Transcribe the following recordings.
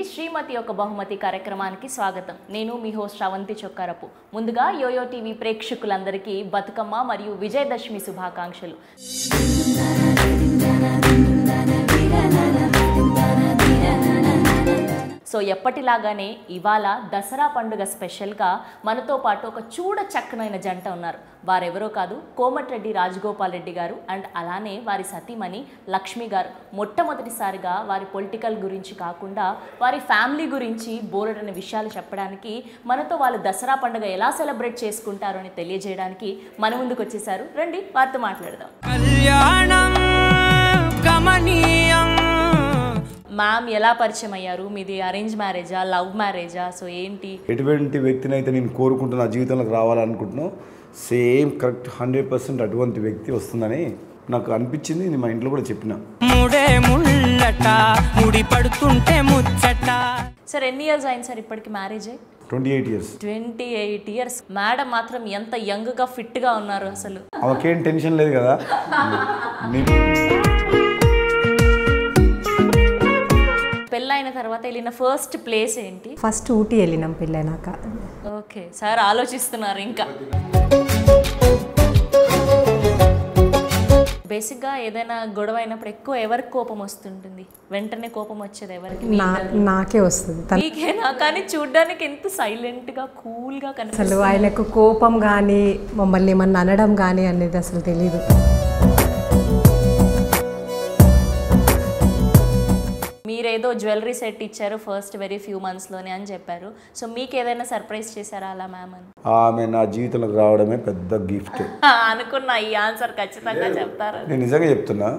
శ్రీమతి యొక్క బహుమతి కార్యక్రమానికి స్వాగతం నేను మీ హోస్ట్ శ్రవంతి చొక్కారపు ముందుగా యోయో టీవీ ప్రేక్షకులందరికీ బతుకమ్మ మరియు విజయదశమి శుభాకాంక్షలు సో ఎప్పటిలాగానే ఇవాళ దసరా పండుగ స్పెషల్గా మనతో పాటు ఒక చూడ చక్కనైన జంట ఉన్నారు వారెవరో కాదు కోమటిరెడ్డి రాజగోపాల్ రెడ్డి గారు అండ్ అలానే వారి సతీమణి లక్ష్మి గారు మొట్టమొదటిసారిగా వారి పొలిటికల్ గురించి కాకుండా వారి ఫ్యామిలీ గురించి బోలెడని విషయాలు చెప్పడానికి మనతో వాళ్ళు దసరా పండుగ ఎలా సెలబ్రేట్ చేసుకుంటారో అని తెలియజేయడానికి మన ముందుకు వచ్చేసారు రండి వారితో మాట్లాడదాం కళ్యాణం కమనీయం మ్యామ్ ఎలా పరిచయం అయ్యారు మీది అరేంజ్ మ్యారేజా లవ్ మ్యారేజా సో ఏంటి ఎటువంటి వ్యక్తిని అయితే నేను కోరుకుంటున్నా నా జీవితంలోకి రావాలనుకుంటున్నాను సేమ్ కరెక్ట్ హండ్రెడ్ పర్సెంట్ అటువంటి వ్యక్తి వస్తుందని నాకు అనిపించింది నేను మా ఇంట్లో కూడా చెప్పిన ముడే ముళ్ళట ముడి పడుతుంటే ముచ్చట సార్ ఎన్ని ఇయర్స్ అయింది సార్ ఇప్పటికి marriage twenty eight years twenty eight years madam మాత్రం ఎంత యంగ్గా ఫిట్గా ఉన్నారు అసలు ఆమెకేం టెన్షన్ లేదు కదా నేను పెళ్ళైన తర్వాత వెళ్ళిన ఫస్ట్ ప్లేస్ ఏంటి ఫస్ట్ ఊటీ వెళ్ళినాం పెళ్ళైనాక ఓకే సార్ ఆలోచిస్తున్నారు ఇంకా బేసిక్గా ఏదైనా గొడవ అయినప్పుడు ఎక్కువ ఎవరికి కోపం వస్తుంటుంది వెంటనే కోపం వచ్చేది ఎవరికి నా నాకే వస్తుంది తను మీకేనా కానీ చూడ్డానికి ఎంత సైలెంట్గా కూల్గా అసలు కనిపిస్తుంది ఆయనకు కోపం కానీ మమ్మల్ని ఏమన్నా అనడం కానీ అనేది అసలు తెలీదు మీరేదో జ్యువెలరీ సెట్ ఇచ్చారు ఫస్ట్ వెరీ ఫ్యూ మంత్స్లోనే అని చెప్పారు సో మీకు ఏదైనా సర్ప్రైజ్ చేశారా అలా మ్యామ్ అని ఆమె నా జీవితంలోకి రావడమే పెద్ద గిఫ్ట్ అనుకున్నా ఈ ఆన్సర్ ఖచ్చితంగా చెప్తారు నేను నిజంగా చెప్తున్నా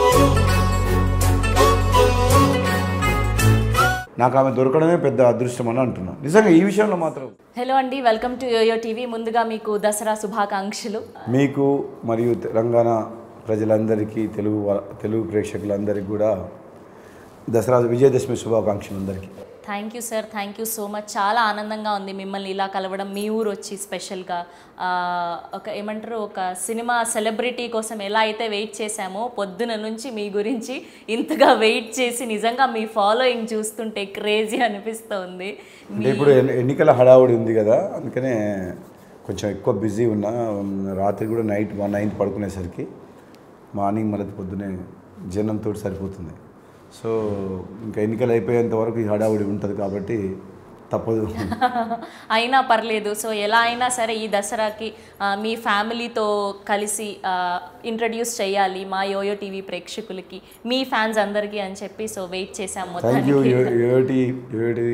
నాకు ఆమె దొరకడమే పెద్ద అదృష్టం అని అంటున్నా నిజంగా ఈ విషయంలో మాత్రం హలో అండి వెల్కమ్ టు యోయో టీవీ ముందుగా మీకు దసరా శుభాకాంక్షలు మీకు మరియు తెలంగాణ ప్రజలందరికీ తెలుగు వా- తెలుగు ప్రేక్షకులందరికీ కూడా దసరా విజయదశమి శుభాకాంక్షలు అందరికీ thank you sir thank you so much చాలా ఆనందంగా ఉంది మిమ్మల్ని ఇలా కలవడం మీ ఊరు వచ్చి స్పెషల్గా ఆ, ఒక ఏమంటారు ఒక సినిమా సెలబ్రిటీ కోసం ఎలా అయితే వెయిట్ చేశామో పొద్దున నుంచి మీ గురించి ఇంతగా వెయిట్ చేసి నిజంగా మీ ఫాలోయింగ్ చూస్తుంటే క్రేజీ అనిపిస్తుంది అంటే ఇప్పుడు ఎన్ని- ఎన్నికల హడావుడి ఉంది కదా అందుకనే కొంచెం ఎక్కువ బిజీ ఉన్నా రాత్రి కూడా నైట్ వన్ నైన్ పడుకునేసరికి మార్నింగ్ మళ్ళీ పొద్దునే జనంతో సరిపోతుంది సో ఇంకా ఎన్నికలు అయిపోయేంత వరకు ఈ హడావుడి ఉంటుంది కాబట్టి తప్పదు అయినా పర్లేదు సో ఎలా అయినా సరే ఈ దసరాకి ఆ, మీ ఫ్యామిలీతో కలిసి ఇంట్రడ్యూస్ చేయాలి మా యోయో టీవీ ప్రేక్షకులకి మీ ఫ్యాన్స్ అందరికీ అని చెప్పి సో వెయిట్ చేసాం థ్యాంక్ యూ మొత్తానికి యోటి యోటి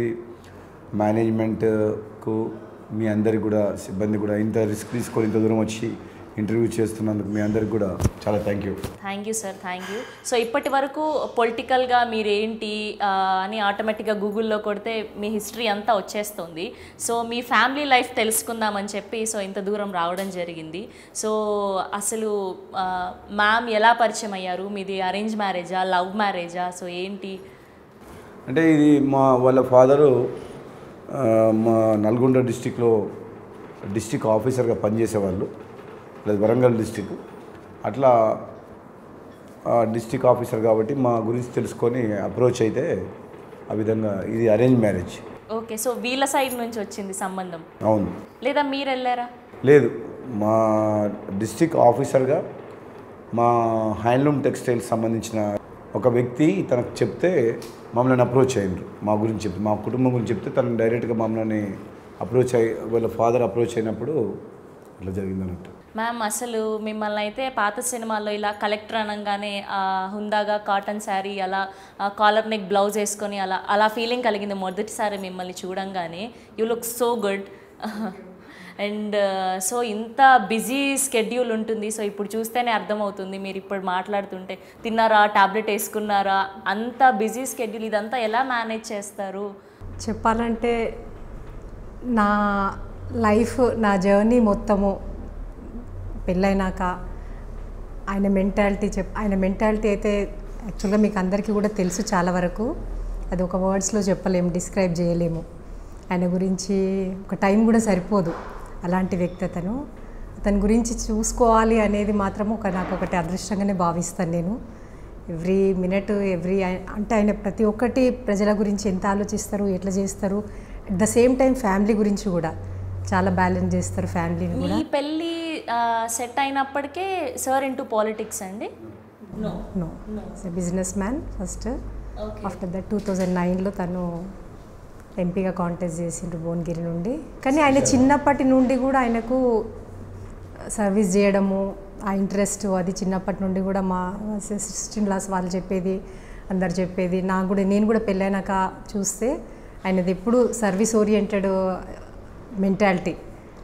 మేనేజ్మెంట్కు మీ అందరికి కూడా సిబ్బంది కూడా ఇంత రిస్క్ తీసుకొని ఇంత దూరం వచ్చి ఇంటర్వ్యూ చేస్తున్నందుకు మీ అందరికి కూడా చాలా thank you thank you sir thank you so ఇప్పటి వరకు పొలిటికల్గా మీరేంటి ఆ, అని ఆటోమేటిక్గా గూగుల్లో కొడితే మీ హిస్టరీ అంతా వచ్చేస్తుంది సో మీ ఫ్యామిలీ లైఫ్ తెలుసుకుందామని చెప్పి సో ఇంత దూరం రావడం జరిగింది సో అసలు మ్యామ్ ఎలా పరిచయం అయ్యారు మీది అరేంజ్ మ్యారేజా లవ్ మ్యారేజా సో ఏంటి అంటే ఇది మా వాళ్ళ ఫాదరు ఆ, మా నల్గొండ డిస్టిక్లో డిస్టిక్ ఆఫీసర్గా పనిచేసేవాళ్ళు లేదు వరంగల్ డిస్టిక్ అట్లా డిస్టిక్ ఆఫీసర్ కాబట్టి మా గురించి తెలుసుకొని అప్రోచ్ అయితే ఆ విధంగా ఇది అరేంజ్ మ్యారేజ్ ఓకే సో వీళ్ళ సైడ్ నుంచి వచ్చింది సంబంధం అవును లేదా మీరు వెళ్ళారా లేదు మా డిస్టిక్ ఆఫీసర్గా మా హ్యాండ్లూమ్ టెక్స్టైల్స్ సంబంధించిన ఒక వ్యక్తి తనకు చెప్తే మమ్మల్ని అప్రోచ్ అయ్యారు మా గురించి చెప్తే మా కుటుంబం గురించి చెప్తే తను డైరెక్ట్గా మమ్మల్ని అప్రోచ్ అయ్యి వాళ్ళ ఫాదర్ అప్రోచ్ అయినప్పుడు ఇట్లా జరిగింది అన్నట్టు మ్యామ్ అసలు మిమ్మల్ని అయితే పాత సినిమాల్లో ఇలా కలెక్టర్ అనగానే ఆ, హుందాగా కాటన్ శారీ అలా కాలర్ నెక్ బ్లౌజ్ వేసుకొని అలా అలా ఫీలింగ్ కలిగింది మొదటిసారి మిమ్మల్ని చూడంగానే you look so good and so ఇంత బిజీ స్కెడ్యూల్ ఉంటుంది సో ఇప్పుడు చూస్తేనే అర్థమవుతుంది మీరు ఇప్పుడు మాట్లాడుతుంటే తిన్నారా టాబ్లెట్ వేసుకున్నారా అంత బిజీ స్కెడ్యూల్ ఇదంతా ఎలా మేనేజ్ చేస్తారు చెప్పాలంటే నా లైఫ్ నా జర్నీ మొత్తము పెళ్ళైనాక ఆయన మెంటాలిటీ చెప్ ఆయన మెంటాలిటీ అయితే యాక్చువల్గా మీకు అందరికీ కూడా తెలుసు చాలా వరకు అది ఒక వర్డ్స్లో చెప్పలేము డిస్క్రైబ్ చేయలేము ఆయన గురించి ఒక టైం కూడా సరిపోదు అలాంటి వ్యక్తి అతను అతని గురించి చూసుకోవాలి అనేది మాత్రం ఒక నాకు ఒకటి అదృష్టంగానే భావిస్తాను నేను ఎవ్రీ మినిట్ ఎవ్రీ అంటే ఆయన ప్రతి ఒక్కటి ప్రజల గురించి ఎంత ఆలోచిస్తారు ఎట్లా చేస్తారు at the same time family గురించి కూడా చాలా బ్యాలెన్స్ చేస్తారు ఫ్యామిలీని మీ కూడా పెళ్ళి సెట్ అయినప్పటికే సార్ ఇంటూ పాలిటిక్స్ అండి no no business man first after that two thousand నైన్లో తను ఎంపీగా కాంటెస్ట్ చేసిండ్రు భువనగిరి నుండి కానీ ఆయన చిన్నప్పటి నుండి కూడా ఆయనకు సర్వీస్ చేయడము ఆ ఇంట్రెస్ట్ అది చిన్నప్పటి నుండి కూడా మా సిస్టర్ లాస్ వాళ్ళు చెప్పేది అందరు చెప్పేది నాకు కూడా నేను కూడా పెళ్ళైనాక చూస్తే ఆయనది ఎప్పుడు సర్వీస్ ఓరియంటెడ్ మెంటాలిటీ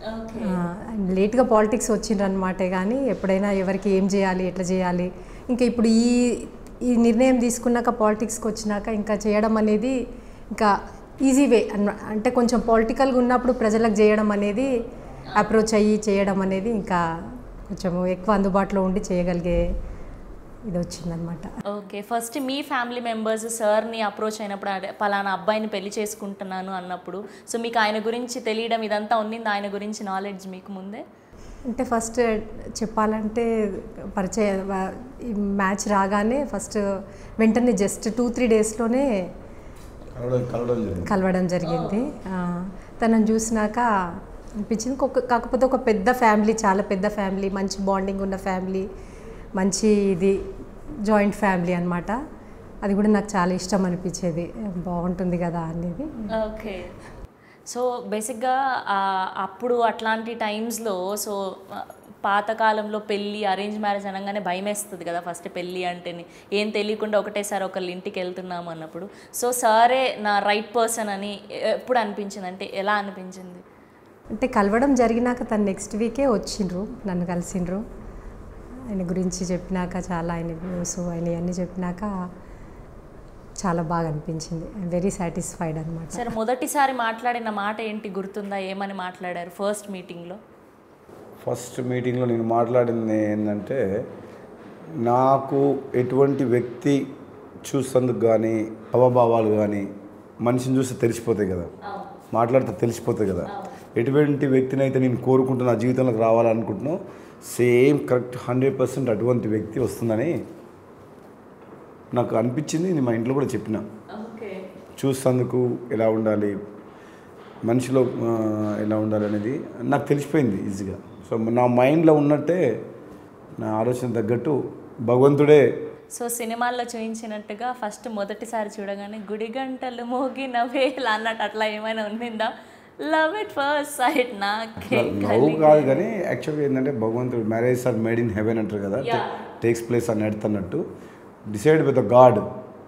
లేట్గా పాలిటిక్స్ వచ్చిండ్రు అనమాటే కానీ ఎప్పుడైనా ఎవరికి ఏం చేయాలి ఎట్లా చేయాలి ఇంకా ఇప్పుడు ఈ ఈ నిర్ణయం తీసుకున్నాక పాలిటిక్స్కి వచ్చినాక ఇంకా చేయడం అనేది ఇంకా ఈజీ వే అన్న అంటే కొంచెం పొలిటికల్గా ఉన్నప్పుడు ప్రజలకు చేయడం అనేది అప్రోచ్ అయ్యి చేయడం అనేది ఇంకా కొంచెం ఎక్కువ అందుబాటులో ఉండి చేయగలిగే ఇది వచ్చిందనమాట ఓకే ఫస్ట్ మీ ఫ్యామిలీ మెంబర్స్ సార్ని అప్రోచ్ అయినప్పుడు అదే పలానా అబ్బాయిని పెళ్లి చేసుకుంటున్నాను అన్నప్పుడు సో మీకు ఆయన గురించి తెలియడం ఇదంతా ఉన్నింది ఆయన గురించి నాలెడ్జ్ మీకు ముందే అంటే ఫస్ట్ చెప్పాలంటే పరిచయ వ- ఈ మ్యాచ్ రాగానే ఫస్ట్ వెంటనే జస్ట్ టూ త్రీ డేస్లోనే కలవడం కలవడం జరిగింది కలవడం జరిగింది ఆ, తనని చూసినాక అనిపించింది ఒక కాకపోతే ఒక పెద్ద ఫ్యామిలీ చాలా పెద్ద ఫ్యామిలీ మంచి బాండింగ్ ఉన్న ఫ్యామిలీ మంచి ఇది జాయింట్ ఫ్యామిలీ అన్నమాట అది కూడా నాకు చాలా ఇష్టం అనిపించేది బాగుంటుంది కదా అనేది ఓకే సో బేసిక్గా ఆ, అప్పుడు అట్లాంటి టైమ్స్లో సో ఆ, పాతకాలంలో పెళ్ళి అరేంజ్ మ్యారేజ్ అనగానే భయం వేస్తుంది కదా ఫస్ట్ పెళ్ళి అంటేనే ఏం తెలియకుండా ఒకటేసారి ఒకళ్ళ ఇంటికి వెళ్తున్నాము అన్నప్పుడు సో సారే నా రైట్ పర్సన్ అని ఎప్పుడు అనిపించింది అంటే ఎలా అనిపించింది అంటే కలవడం జరిగినాక తను నెక్స్ట్ వీకే వచ్చిండ్రు నన్ను కలిసిండ్రు ఆయన గురించి చెప్పినాక చాలా ఆయన వ్యూస్ ఆయన అన్నీ చెప్పినాక చాలా బాగా అనిపించింది వెరీ సాటిస్ఫైడ్ అనమాట సరే మొదటిసారి మాట్లాడిన మాట ఏంటి గుర్తుందా ఏమని మాట్లాడారు ఫస్ట్ మీటింగ్లో ఫస్ట్ మీటింగ్లో నేను మాట్లాడింది ఏంటంటే నాకు ఎటువంటి వ్యక్తి చూసేందుకు కానీ అవభావాలు కానీ మనిషిని చూస్తే తెలిసిపోతాయి కదా మాట్లాడితే తెలిసిపోతాయి కదా ఎటువంటి వ్యక్తిని అయితే నేను కోరుకుంటున్నా నా జీవితంలోకి రావాలనుకుంటున్నాను సేమ్ కరెక్ట్ హండ్రెడ్ పర్సెంట్ అటువంటి వ్యక్తి వస్తుందని నాకు అనిపించింది నేను మా ఇంట్లో కూడా చెప్పిన ఓకే చూసేందుకు ఎలా ఉండాలి మనిషిలో ఆ, ఎలా ఉండాలి అనేది నాకు తెలిసిపోయింది ఈజీగా సో నా మైండ్లో ఉన్నట్టే నా ఆలోచన తగ్గట్టు భగవంతుడే సో సినిమాల్లో చూపించినట్టుగా ఫస్ట్ మొదటిసారి చూడగానే గుడి గంటలు మోగిన వేళ అన్నట్టు అట్లా ఏమైనా ఉండిందా లవ్ ఇట్ ఫస్ట్ సైట్ నాకే లవ్ కాదు కానీ యాక్చువల్గా ఏంటంటే భగవంతుడు marriage are made in heaven అంటారు కదా Yeah. టేక్స్ ప్లేస్ అని అన్నట్టు డిసైడ్ విత్ ద గాడ్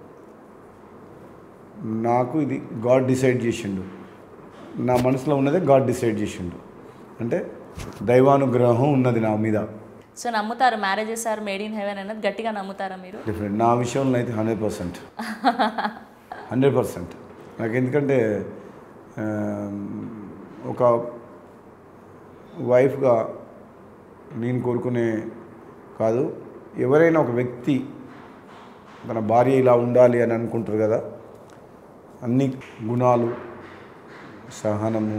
నాకు ఇది గాడ్ డిసైడ్ చేసిండు నా మనసులో ఉన్నదే గాడ్ డిసైడ్ చేసిండు అంటే దైవానుగ్రహం ఉన్నది నా మీద సో నమ్ముతారు marriages are made in heaven అన్నది గట్టిగా నమ్ముతారా మీరు డిఫరెంట్ నా విషయంలో అయితే హండ్రెడ్ పర్సెంట్ హండ్రెడ్ పర్సెంట్ నాకు ఎందుకంటే ఆ, ఒక వైఫ్గా నేను కోరుకునే కాదు ఎవరైనా ఒక వ్యక్తి తన భార్య ఇలా ఉండాలి అని అనుకుంటారు కదా అన్ని గుణాలు సహనము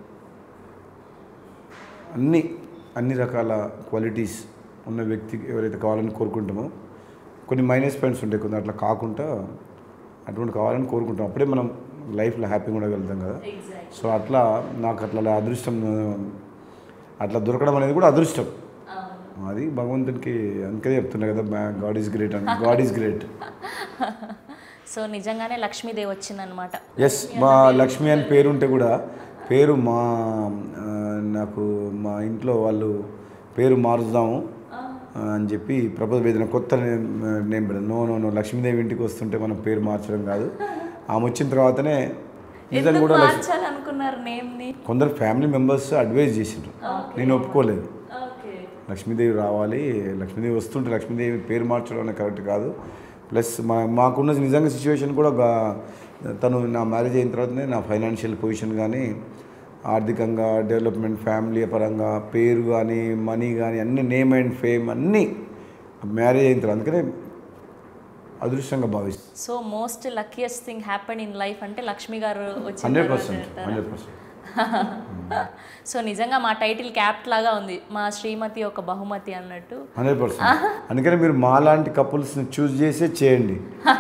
అన్ని అన్ని రకాల క్వాలిటీస్ ఉన్న వ్యక్తికి ఎవరైతే కావాలని కోరుకుంటామో కొన్ని మైనస్ పాయింట్స్ ఉంటాయి కొన్ని అట్లా కాకుండా అటువంటి కావాలని కోరుకుంటాం అప్పుడే మనం లైఫ్లో హ్యాపీగా ఉండగలుగుతాం కదా సో అట్లా నాకు అట్లా అదృష్టం అట్లా దొరకడం అనేది కూడా అదృష్టం అది భగవంతునికి అందుకే చెప్తున్నా కదా గాడ్ ఈజ్ గ్రేట్ అని గాడ్ ఈజ్ గ్రేట్ సో నిజంగానే లక్ష్మీదేవి వచ్చిందనమాట ఎస్ మా లక్ష్మి అని పేరు ఉంటే కూడా పేరు మా ఆ, నాకు మా ఇంట్లో వాళ్ళు పేరు మారుద్దాము ఆ, అని చెప్పి ప్రపోజ్ వేదిన కొత్త నేమ్ నేమ్ పెడదాం నో నో నో లక్ష్మీదేవి ఇంటికి వస్తుంటే మనం పేరు మార్చడం కాదు ఆమె వచ్చిన తర్వాతనే నిజంగా ఎందుకు కూడా లక్ష్మి మార్చాలనుకున్నారు నేమ్ని కొందరు ఫ్యామిలీ మెంబర్స్ అడ్వైజ్ చేసిండ్రు నేను ఒప్పుకోలేదు ఓకే లక్ష్మీదేవి రావాలి లక్ష్మీదేవి వస్తుంటే లక్ష్మీదేవి పేరు మార్చడం అనేది కరెక్ట్ కాదు ప్లస్ మా మాకున్న నిజంగా సిచ్యువేషన్ కూడా గా- తను నా మ్యారేజ్ అయిన తర్వాతనే నా ఫైనాన్షియల్ పొజిషన్ కానీ ఆర్థికంగా డెవలప్మెంట్ ఫ్యామిలీ పరంగా పేరు కానీ మనీ కానీ అన్ని నేమ్ అండ్ ఫేమ్ అన్నీ మ్యారేజ్ అయిన తర్వాత అందుకనే అదృష్టంగా భావిస్తాను so most luckiest thing happen in life అంటే లక్ష్మి గారు వచ్చిన హండ్రెడ్ తర్వాత పర్సెంట్ అంటారా? హండ్రెడ్ పర్సెంట్ సో నిజంగా మా టైటిల్ క్యాప్ట్ లాగా ఉంది మా శ్రీమతి ఒక బహుమతి అన్నట్టు హండ్రెడ్ పర్సెంట్ అందుకని మీరు మా లాంటి కపుల్స్ని చూస్ చేసే చేయండి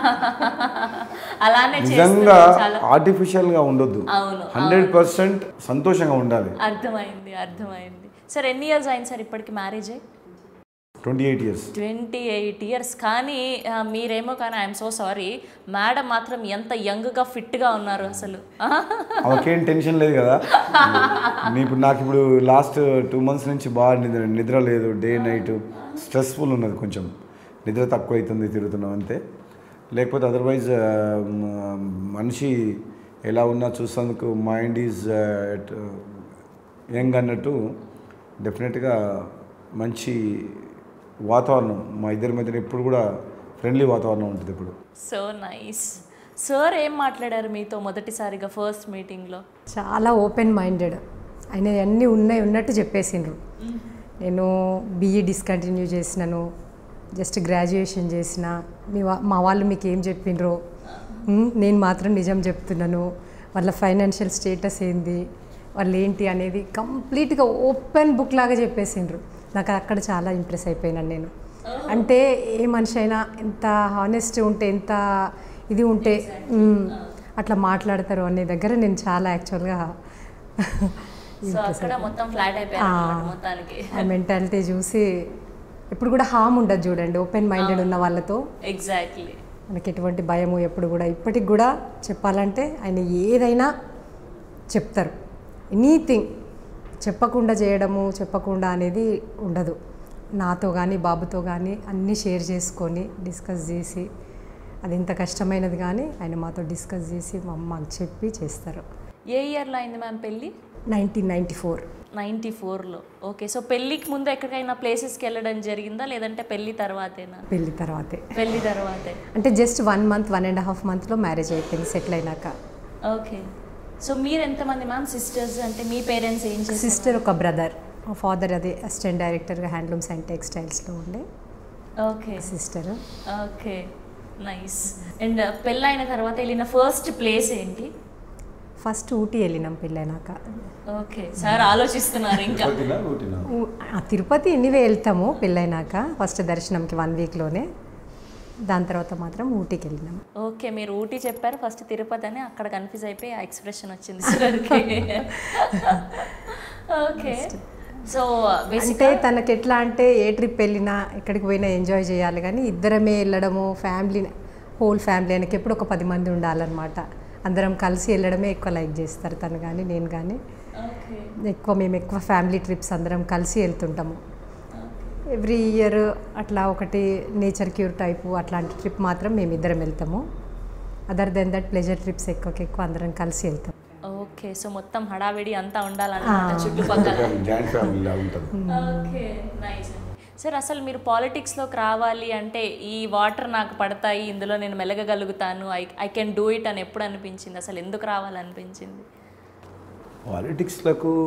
అలానే నిజంగా చేస్తున్నారు చాలా ఆర్టిఫిషియల్గా ఉండొద్దు అవును, హండ్రెడ్ పర్సెంట్ సంతోషంగా ఉండాలి అర్థమైంది అర్థమైంది సార్ ఎన్ని ఇయర్స్ అయింది సార్ ఇప్పటికి మ్యారేజ్ అయ్యి twenty eight years twenty eight years కానీ ఆ, మీరేమో కానీ ఐఎమ్ సో సారీ మేడం మాత్రం ఎంత యంగ్గా ఫిట్గా ఉన్నారు అసలు అవకేం టెన్షన్ లేదు కదా నీ ఇప్పుడు నాకు ఇప్పుడు లాస్ట్ టూ మంత్స్ నుంచి బాగా నిద్ర నిద్ర లేదు డే నైట్ స్ట్రెస్ఫుల్ ఉన్నది కొంచెం నిద్ర తక్కువ అవుతుంది తిరుగుతున్నాం అంతే లేకపోతే అదర్వైజ్ మనిషి ఎలా ఉన్నా చూసేందుకు మైండ్ ఈజ్ యంగ్ అన్నట్టు డెఫినెట్గా మంచి వాతావరణం మా ఇద్దరి మధ్యన ఎప్పుడు కూడా ఫ్రెండ్లీ వాతావరణం ఉంటుంది ఇప్పుడు సో నైస్ సార్ ఏం మాట్లాడారు మీతో మొదటిసారిగా ఫస్ట్ మీటింగ్లో చాలా ఓపెన్ మైండెడ్ ఆయన అన్నీ ఉన్నాయి ఉన్నట్టు చెప్పేసిండ్రు నేను బీఈ డిస్కంటిన్యూ చేసినాను జస్ట్ గ్రాడ్యుయేషన్ చేసిన మీ వా- మా వాళ్ళు మీకు ఏం చెప్పిండ్రో ఉమ్, నేను మాత్రం నిజం చెప్తున్నాను వాళ్ళ ఫైనాన్షియల్ స్టేటస్ ఏంది వాళ్ళు ఏంటి అనేది కంప్లీట్గా ఓపెన్ బుక్ లాగా చెప్పేసిండ్రు నాకు అక్కడ చాలా ఇంప్రెస్ అయిపోయినాను నేను అంటే ఏ మనిషి అయినా ఎంత హానెస్ట్ ఉంటే ఎంత ఇది ఉంటే ఉమ్, అట్లా మాట్లాడతారు అనే దగ్గర నేను చాలా యాక్చువల్గా సో అక్కడ మొత్తం ఫ్లాట్ అయిపోయారు అన్నమాట మొత్తానికి ఆ మెంటాలిటీ చూసి ఎప్పుడు కూడా హామ్ ఉండదు చూడండి ఓపెన్ మైండెడ్ ఉన్న వాళ్ళతో ఎగ్జాక్ట్లీ మనకి ఎటువంటి భయము ఎప్పుడు కూడా ఇప్పటికి కూడా చెప్పాలంటే ఆయన ఏదైనా చెప్తారు ఎనీథింగ్ చెప్పకుండా చేయడము చెప్పకుండా అనేది ఉండదు నాతో కానీ బాబుతో కానీ అన్నీ షేర్ చేసుకొని డిస్కస్ చేసి అది ఎంత కష్టమైనది కానీ ఆయన మాతో డిస్కస్ చేసి మా మాకు చెప్పి చేస్తారు ఏ ఇయర్లో అయింది మ్యామ్ పెళ్ళి నైన్టీన్ నైంటీ ఫోర్ నైంటీ ఫోర్లో ఓకే సో పెళ్ళికి ముందు ఎక్కడికైనా ప్లేసెస్కి వెళ్ళడం జరిగిందా లేదంటే పెళ్ళి తర్వాతేనా పెళ్లి తర్వాతే పెళ్ళి తర్వాతే అంటే just one month one and half మంత్లో మ్యారేజ్ అయిపోయింది సెటిల్ అయినాక ఓకే సో మీరు ఎంతమంది మ్యామ్ సిస్టర్స్ అంటే మీ పేరెంట్స్ ఏం చేస్తారు సిస్టర్ ఒక బ్రదర్ మా ఫాదర్ అదే అసిస్టెంట్ డైరెక్టర్గా హ్యాండ్లూమ్స్ అండ్ టెక్స్టైల్స్లో ఉండే okay sister okay nice and పెళ్ళైన తర్వాత వెళ్ళిన ఫస్ట్ ప్లేస్ ఏంటి ఫస్ట్ ఊటీ వెళ్ళినాం పెళ్ళైనాక ఓకే సార్ ఆలోచిస్తున్నారు ఇంకా ఊ- ఆ తిరుపతి ఎన్నివే వెళ్తాము పెళ్ళైనాక ఫస్ట్ దర్శనంకి వన్ వీక్లోనే దాని తర్వాత మాత్రం ఊటీకి వెళ్ళినాం ఓకే మీరు ఊటీ చెప్పారు ఫస్ట్ తిరుపతి అని అక్కడ కన్ఫ్యూజ్ అయిపోయి ఆ ఎక్స్ప్రెషన్ వచ్చింది సార్కి ఓకే సో అంటే బేసిక్గా తనకి ఎట్లా అంటే ఏ ట్రిప్ వెళ్ళినా ఎక్కడికి పోయినా ఎంజాయ్ చేయాలి కానీ ఇద్దరమే వెళ్ళడము ఫ్యామిలీ హోల్ ఫ్యామిలీ ఆయనకి ఎప్పుడు ఒక పది మంది ఉండాలన్నమాట అందరం కలిసి వెళ్ళడమే ఎక్కువ లైక్ చేస్తారు తను కానీ నేను కానీ ఓకే ఎక్కువ మేము ఎక్కువ ఫ్యామిలీ ట్రిప్స్ అందరం కలిసి వెళ్తుంటాము ఎవ్రీ ఇయర్ అట్లా ఒకటి నేచర్ క్యూర్ టైపు అట్లాంటి ట్రిప్ మాత్రం మేము ఇద్దరం వెళ్తాము other then that pleasure trips ఎక్కువకి ఎక్కువ అందరం కలిసి వెళ్తాం ఓకే సో మొత్తం హడావిడి అంతా ఉండాలన్నమాట చుట్టుపక్కల జాయింట్ ఫ్యామిలీ ఉంటుంది ఓకే నైస్ సార్ అసలు మీరు పాలిటిక్స్లోకి రావాలి అంటే ఈ వాటర్ నాకు పడతాయి ఇందులో నేను మెలగగలుగుతాను I I can do it అని ఎప్పుడు అనిపించింది అసలు ఎందుకు రావాలనిపించింది పాలిటిక్స్లకు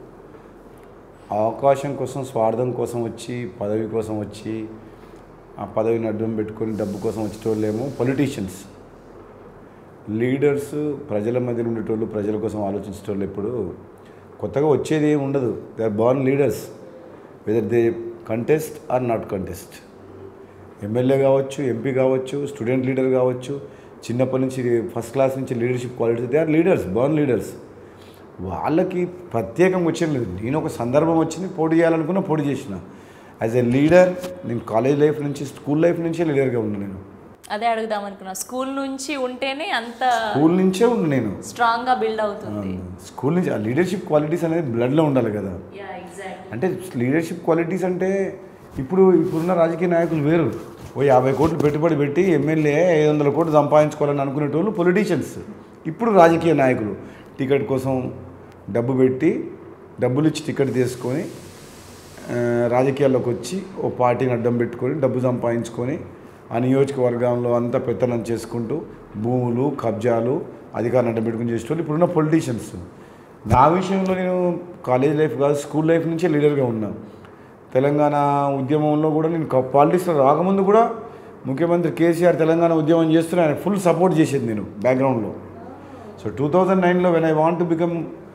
అవకాశం కోసం స్వార్థం కోసం వచ్చి పదవి కోసం వచ్చి ఆ పదవిని అడ్డం పెట్టుకొని డబ్బు కోసం వచ్చేటోళ్ళేమో పొలిటీషియన్స్ లీడర్స్ ప్రజల మధ్య ఉండేటోళ్ళు ప్రజల కోసం ఆలోచించేటోళ్ళు ఎప్పుడు కొత్తగా వచ్చేది ఏమి ఉండదు they are born leaders whether they contest or not contest MLA కావచ్చు ఎంపీ కావచ్చు స్టూడెంట్ లీడర్ కావచ్చు చిన్నప్పటి నుంచి ఫస్ట్ క్లాస్ నుంచి leadership qualities they are leaders born leaders వాళ్ళకి ప్రత్యేకంగా వచ్చేది లేదు నేను ఒక సందర్భం వచ్చింది పోటీ చేయాలనుకున్నా పోటీ చేసిన యాజ్ ఎ లీడర్ నేను కాలేజ్ లైఫ్ నుంచి స్కూల్ లైఫ్ నుంచే లీడర్గా ఉన్నాను నేను అదే అడుగుదాం అనుకున్నా స్కూల్ నుంచి ఉంటేనే అంత స్కూల్ నుంచే ఉండు నేను స్ట్రాంగ్గా బిల్డ్ అవుతుంది స్కూల్ నుంచి ఆ లీడర్షిప్ క్వాలిటీస్ అనేది బ్లడ్లో ఉండాలి కదా యా ఎగ్జాక్ట్ అంటే లీడర్షిప్ క్వాలిటీస్ అంటే ఇప్పుడు ఇప్పుడున్న రాజకీయ నాయకులు వేరు ఓ యాభై కోట్లు పెట్టుబడి పెట్టి ఎమ్మెల్యే ఐదు వందల కోట్లు సంపాదించుకోవాలని అనుకునేటోళ్ళు పొలిటీషియన్స్ ఇప్పుడు రాజకీయ నాయకులు టికెట్ కోసం డబ్బు పెట్టి డబ్బులు ఇచ్చి టికెట్ తీసుకొని ఆ, రాజకీయాల్లోకి వచ్చి ఓ పార్టీని అడ్డం పెట్టుకొని డబ్బు సంపాదించుకొని ఆ నియోజకవర్గంలో అంతా పెత్తనం చేసుకుంటూ భూములు కబ్జాలు అధికారాన్ని అడ్డం పెట్టుకుని చేసేటోళ్ళు ఇప్పుడున్న పొలిటీషియన్స్ నా విషయంలో నేను కాలేజ్ లైఫ్ కాదు స్కూల్ లైఫ్ నుంచే లీడర్గా ఉన్నా తెలంగాణ ఉద్యమంలో కూడా నేను పాలిటిక్స్లో రాకముందు కూడా ముఖ్యమంత్రి కేసీఆర్ తెలంగాణ ఉద్యమం చేస్తూనే ఆయన ఫుల్ సపోర్ట్ చేసేది నేను బ్యాక్గ్రౌండ్లో సో టూ థౌజండ్ నైన్లో when I want to become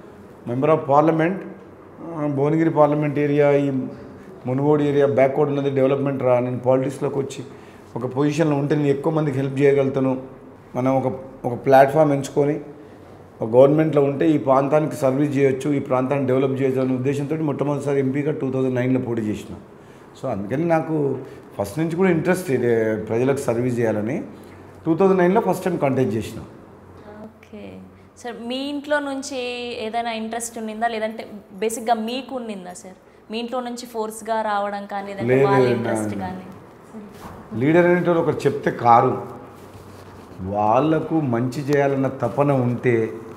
member of parliament ఆ, భువనగిరి పార్లమెంట్ ఏరియా ఈ మునుగోడు ఏరియా బ్యాక్వర్డ్ ఉన్నది డెవలప్మెంట్ రా నేను పాలిటిక్స్లోకి వచ్చి ఒక పొజిషన్లో ఉంటే నేను ఎక్కువ మందికి హెల్ప్ చేయగలుగుతాను మనం ఒక ఒక ప్లాట్ఫామ్ ఎంచుకొని ఒక గవర్నమెంట్లో ఉంటే ఈ ప్రాంతానికి సర్వీస్ చేయొచ్చు ఈ ప్రాంతాన్ని డెవలప్ చేయొచ్చు అనే ఉద్దేశంతో మొట్టమొదటిసారి ఎంపీగా టూ థౌజండ్ నైన్లో పోటీ చేసిన సో అందుకని నాకు ఫస్ట్ నుంచి కూడా ఇంట్రెస్ట్ ఇది ప్రజలకు సర్వీస్ చేయాలని టూ థౌజండ్ నైన్లో ఫస్ట్ టైం కంటెక్ట్ చేసిన ఓకే సార్ మీ ఇంట్లో నుంచి ఏదైనా ఇంట్రెస్ట్ ఉండిందా లేదంటే బేసిక్గా మీకు ఉండిందా సార్ మీ ఇంట్లో నుంచి ఫోర్స్గా రావడం కానీ లేదంటే లేదు, వాళ్ళ నా- ఇంట్రెస్ట్ కానీ లీడర్ అనేటోళ్ళు ఒకరు చెప్తే కారు వాళ్ళకు మంచి చేయాలన్న తపన ఉంటే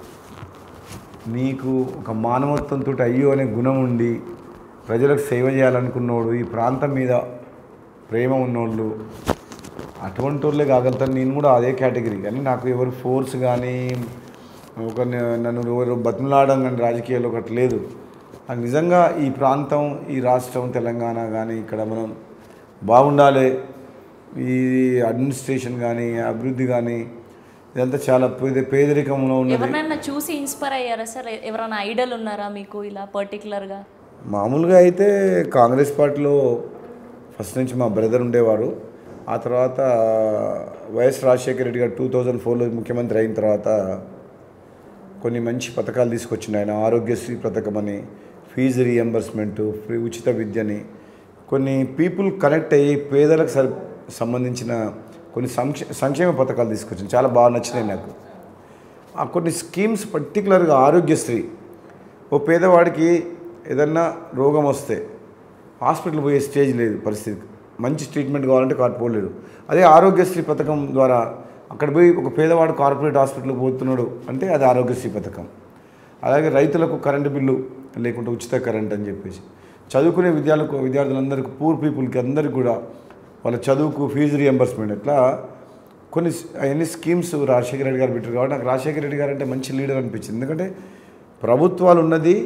నీకు ఒక మానవత్వంతో అయ్యో అనే గుణం ఉండి ప్రజలకు సేవ చేయాలనుకున్నోడు ఈ ప్రాంతం మీద ప్రేమ ఉన్నోళ్ళు అటువంటి వాళ్ళే కాగలుగుతాను నేను కూడా అదే కేటగిరీ కానీ నాకు ఎవరు ఫోర్స్ కానీ ఒక న- నన్ను ఎవరు బతిమలాడడం కానీ రాజకీయాల్లో ఒకటి లేదు నాకు నిజంగా ఈ ప్రాంతం ఈ రాష్ట్రం తెలంగాణ కానీ ఇక్కడ మనం బాగుండాలి ఈ అడ్మినిస్ట్రేషన్ కానీ అభివృద్ధి కానీ ఇదంతా చాలా పేద పేదరికంలో ఉన్నది ఎవరినైనా చూసి ఇన్స్పైర్ అయ్యారా సార్ ఎవరైనా ఐడల్ ఉన్నారా మీకు ఇలా పర్టికులర్గా మామూలుగా అయితే కాంగ్రెస్ పార్టీలో ఫస్ట్ నుంచి మా బ్రదర్ ఉండేవారు ఆ తర్వాత వైఎస్ రాజశేఖర రెడ్డి గారు టూ థౌజండ్ ఫోర్లో ముఖ్యమంత్రి అయిన తర్వాత కొన్ని మంచి పథకాలు తీసుకొచ్చిండు ఆయన ఆరోగ్యశ్రీ పథకం అని ఫీజు రీఎంబర్స్మెంట్ ఫ్రీ ఉచిత విద్యని కొన్ని పీపుల్ కనెక్ట్ అయ్యి పేదలకు సరి సంబంధించిన కొన్ని సంక్షే సంక్షేమ పథకాలు తీసుకొచ్చింది చాలా బాగా నచ్చినాయి నాకు ఆ కొన్ని స్కీమ్స్ పర్టికులర్గా ఆరోగ్యశ్రీ ఓ పేదవాడికి ఏదన్నా రోగం వస్తే హాస్పిటల్ పోయే స్టేజ్ లేదు పరిస్థితి మంచి ట్రీట్మెంట్ కావాలంటే కాదు పోలేడు అదే ఆరోగ్యశ్రీ పథకం ద్వారా అక్కడ పోయి ఒక పేదవాడు కార్పొరేట్ హాస్పిటల్కి పోతున్నాడు అంటే అది ఆరోగ్యశ్రీ పథకం అలాగే రైతులకు కరెంటు బిల్లు లేకుంటే ఉచిత కరెంట్ అని చెప్పేసి చదువుకునే విద్యార్థులకు విద్యార్థులందరికీ పూర్ పీపుల్కి అందరికీ కూడా వాళ్ళ చదువుకు ఫీజు రియంబర్స్మెంట్ ఇట్లా కొన్ని అవన్నీ స్కీమ్స్ రాజశేఖర రెడ్డి గారు పెట్టారు కాబట్టి నాకు రాజశేఖర రెడ్డి గారు అంటే మంచి లీడర్ అనిపించింది ఎందుకంటే ప్రభుత్వాలు ఉన్నది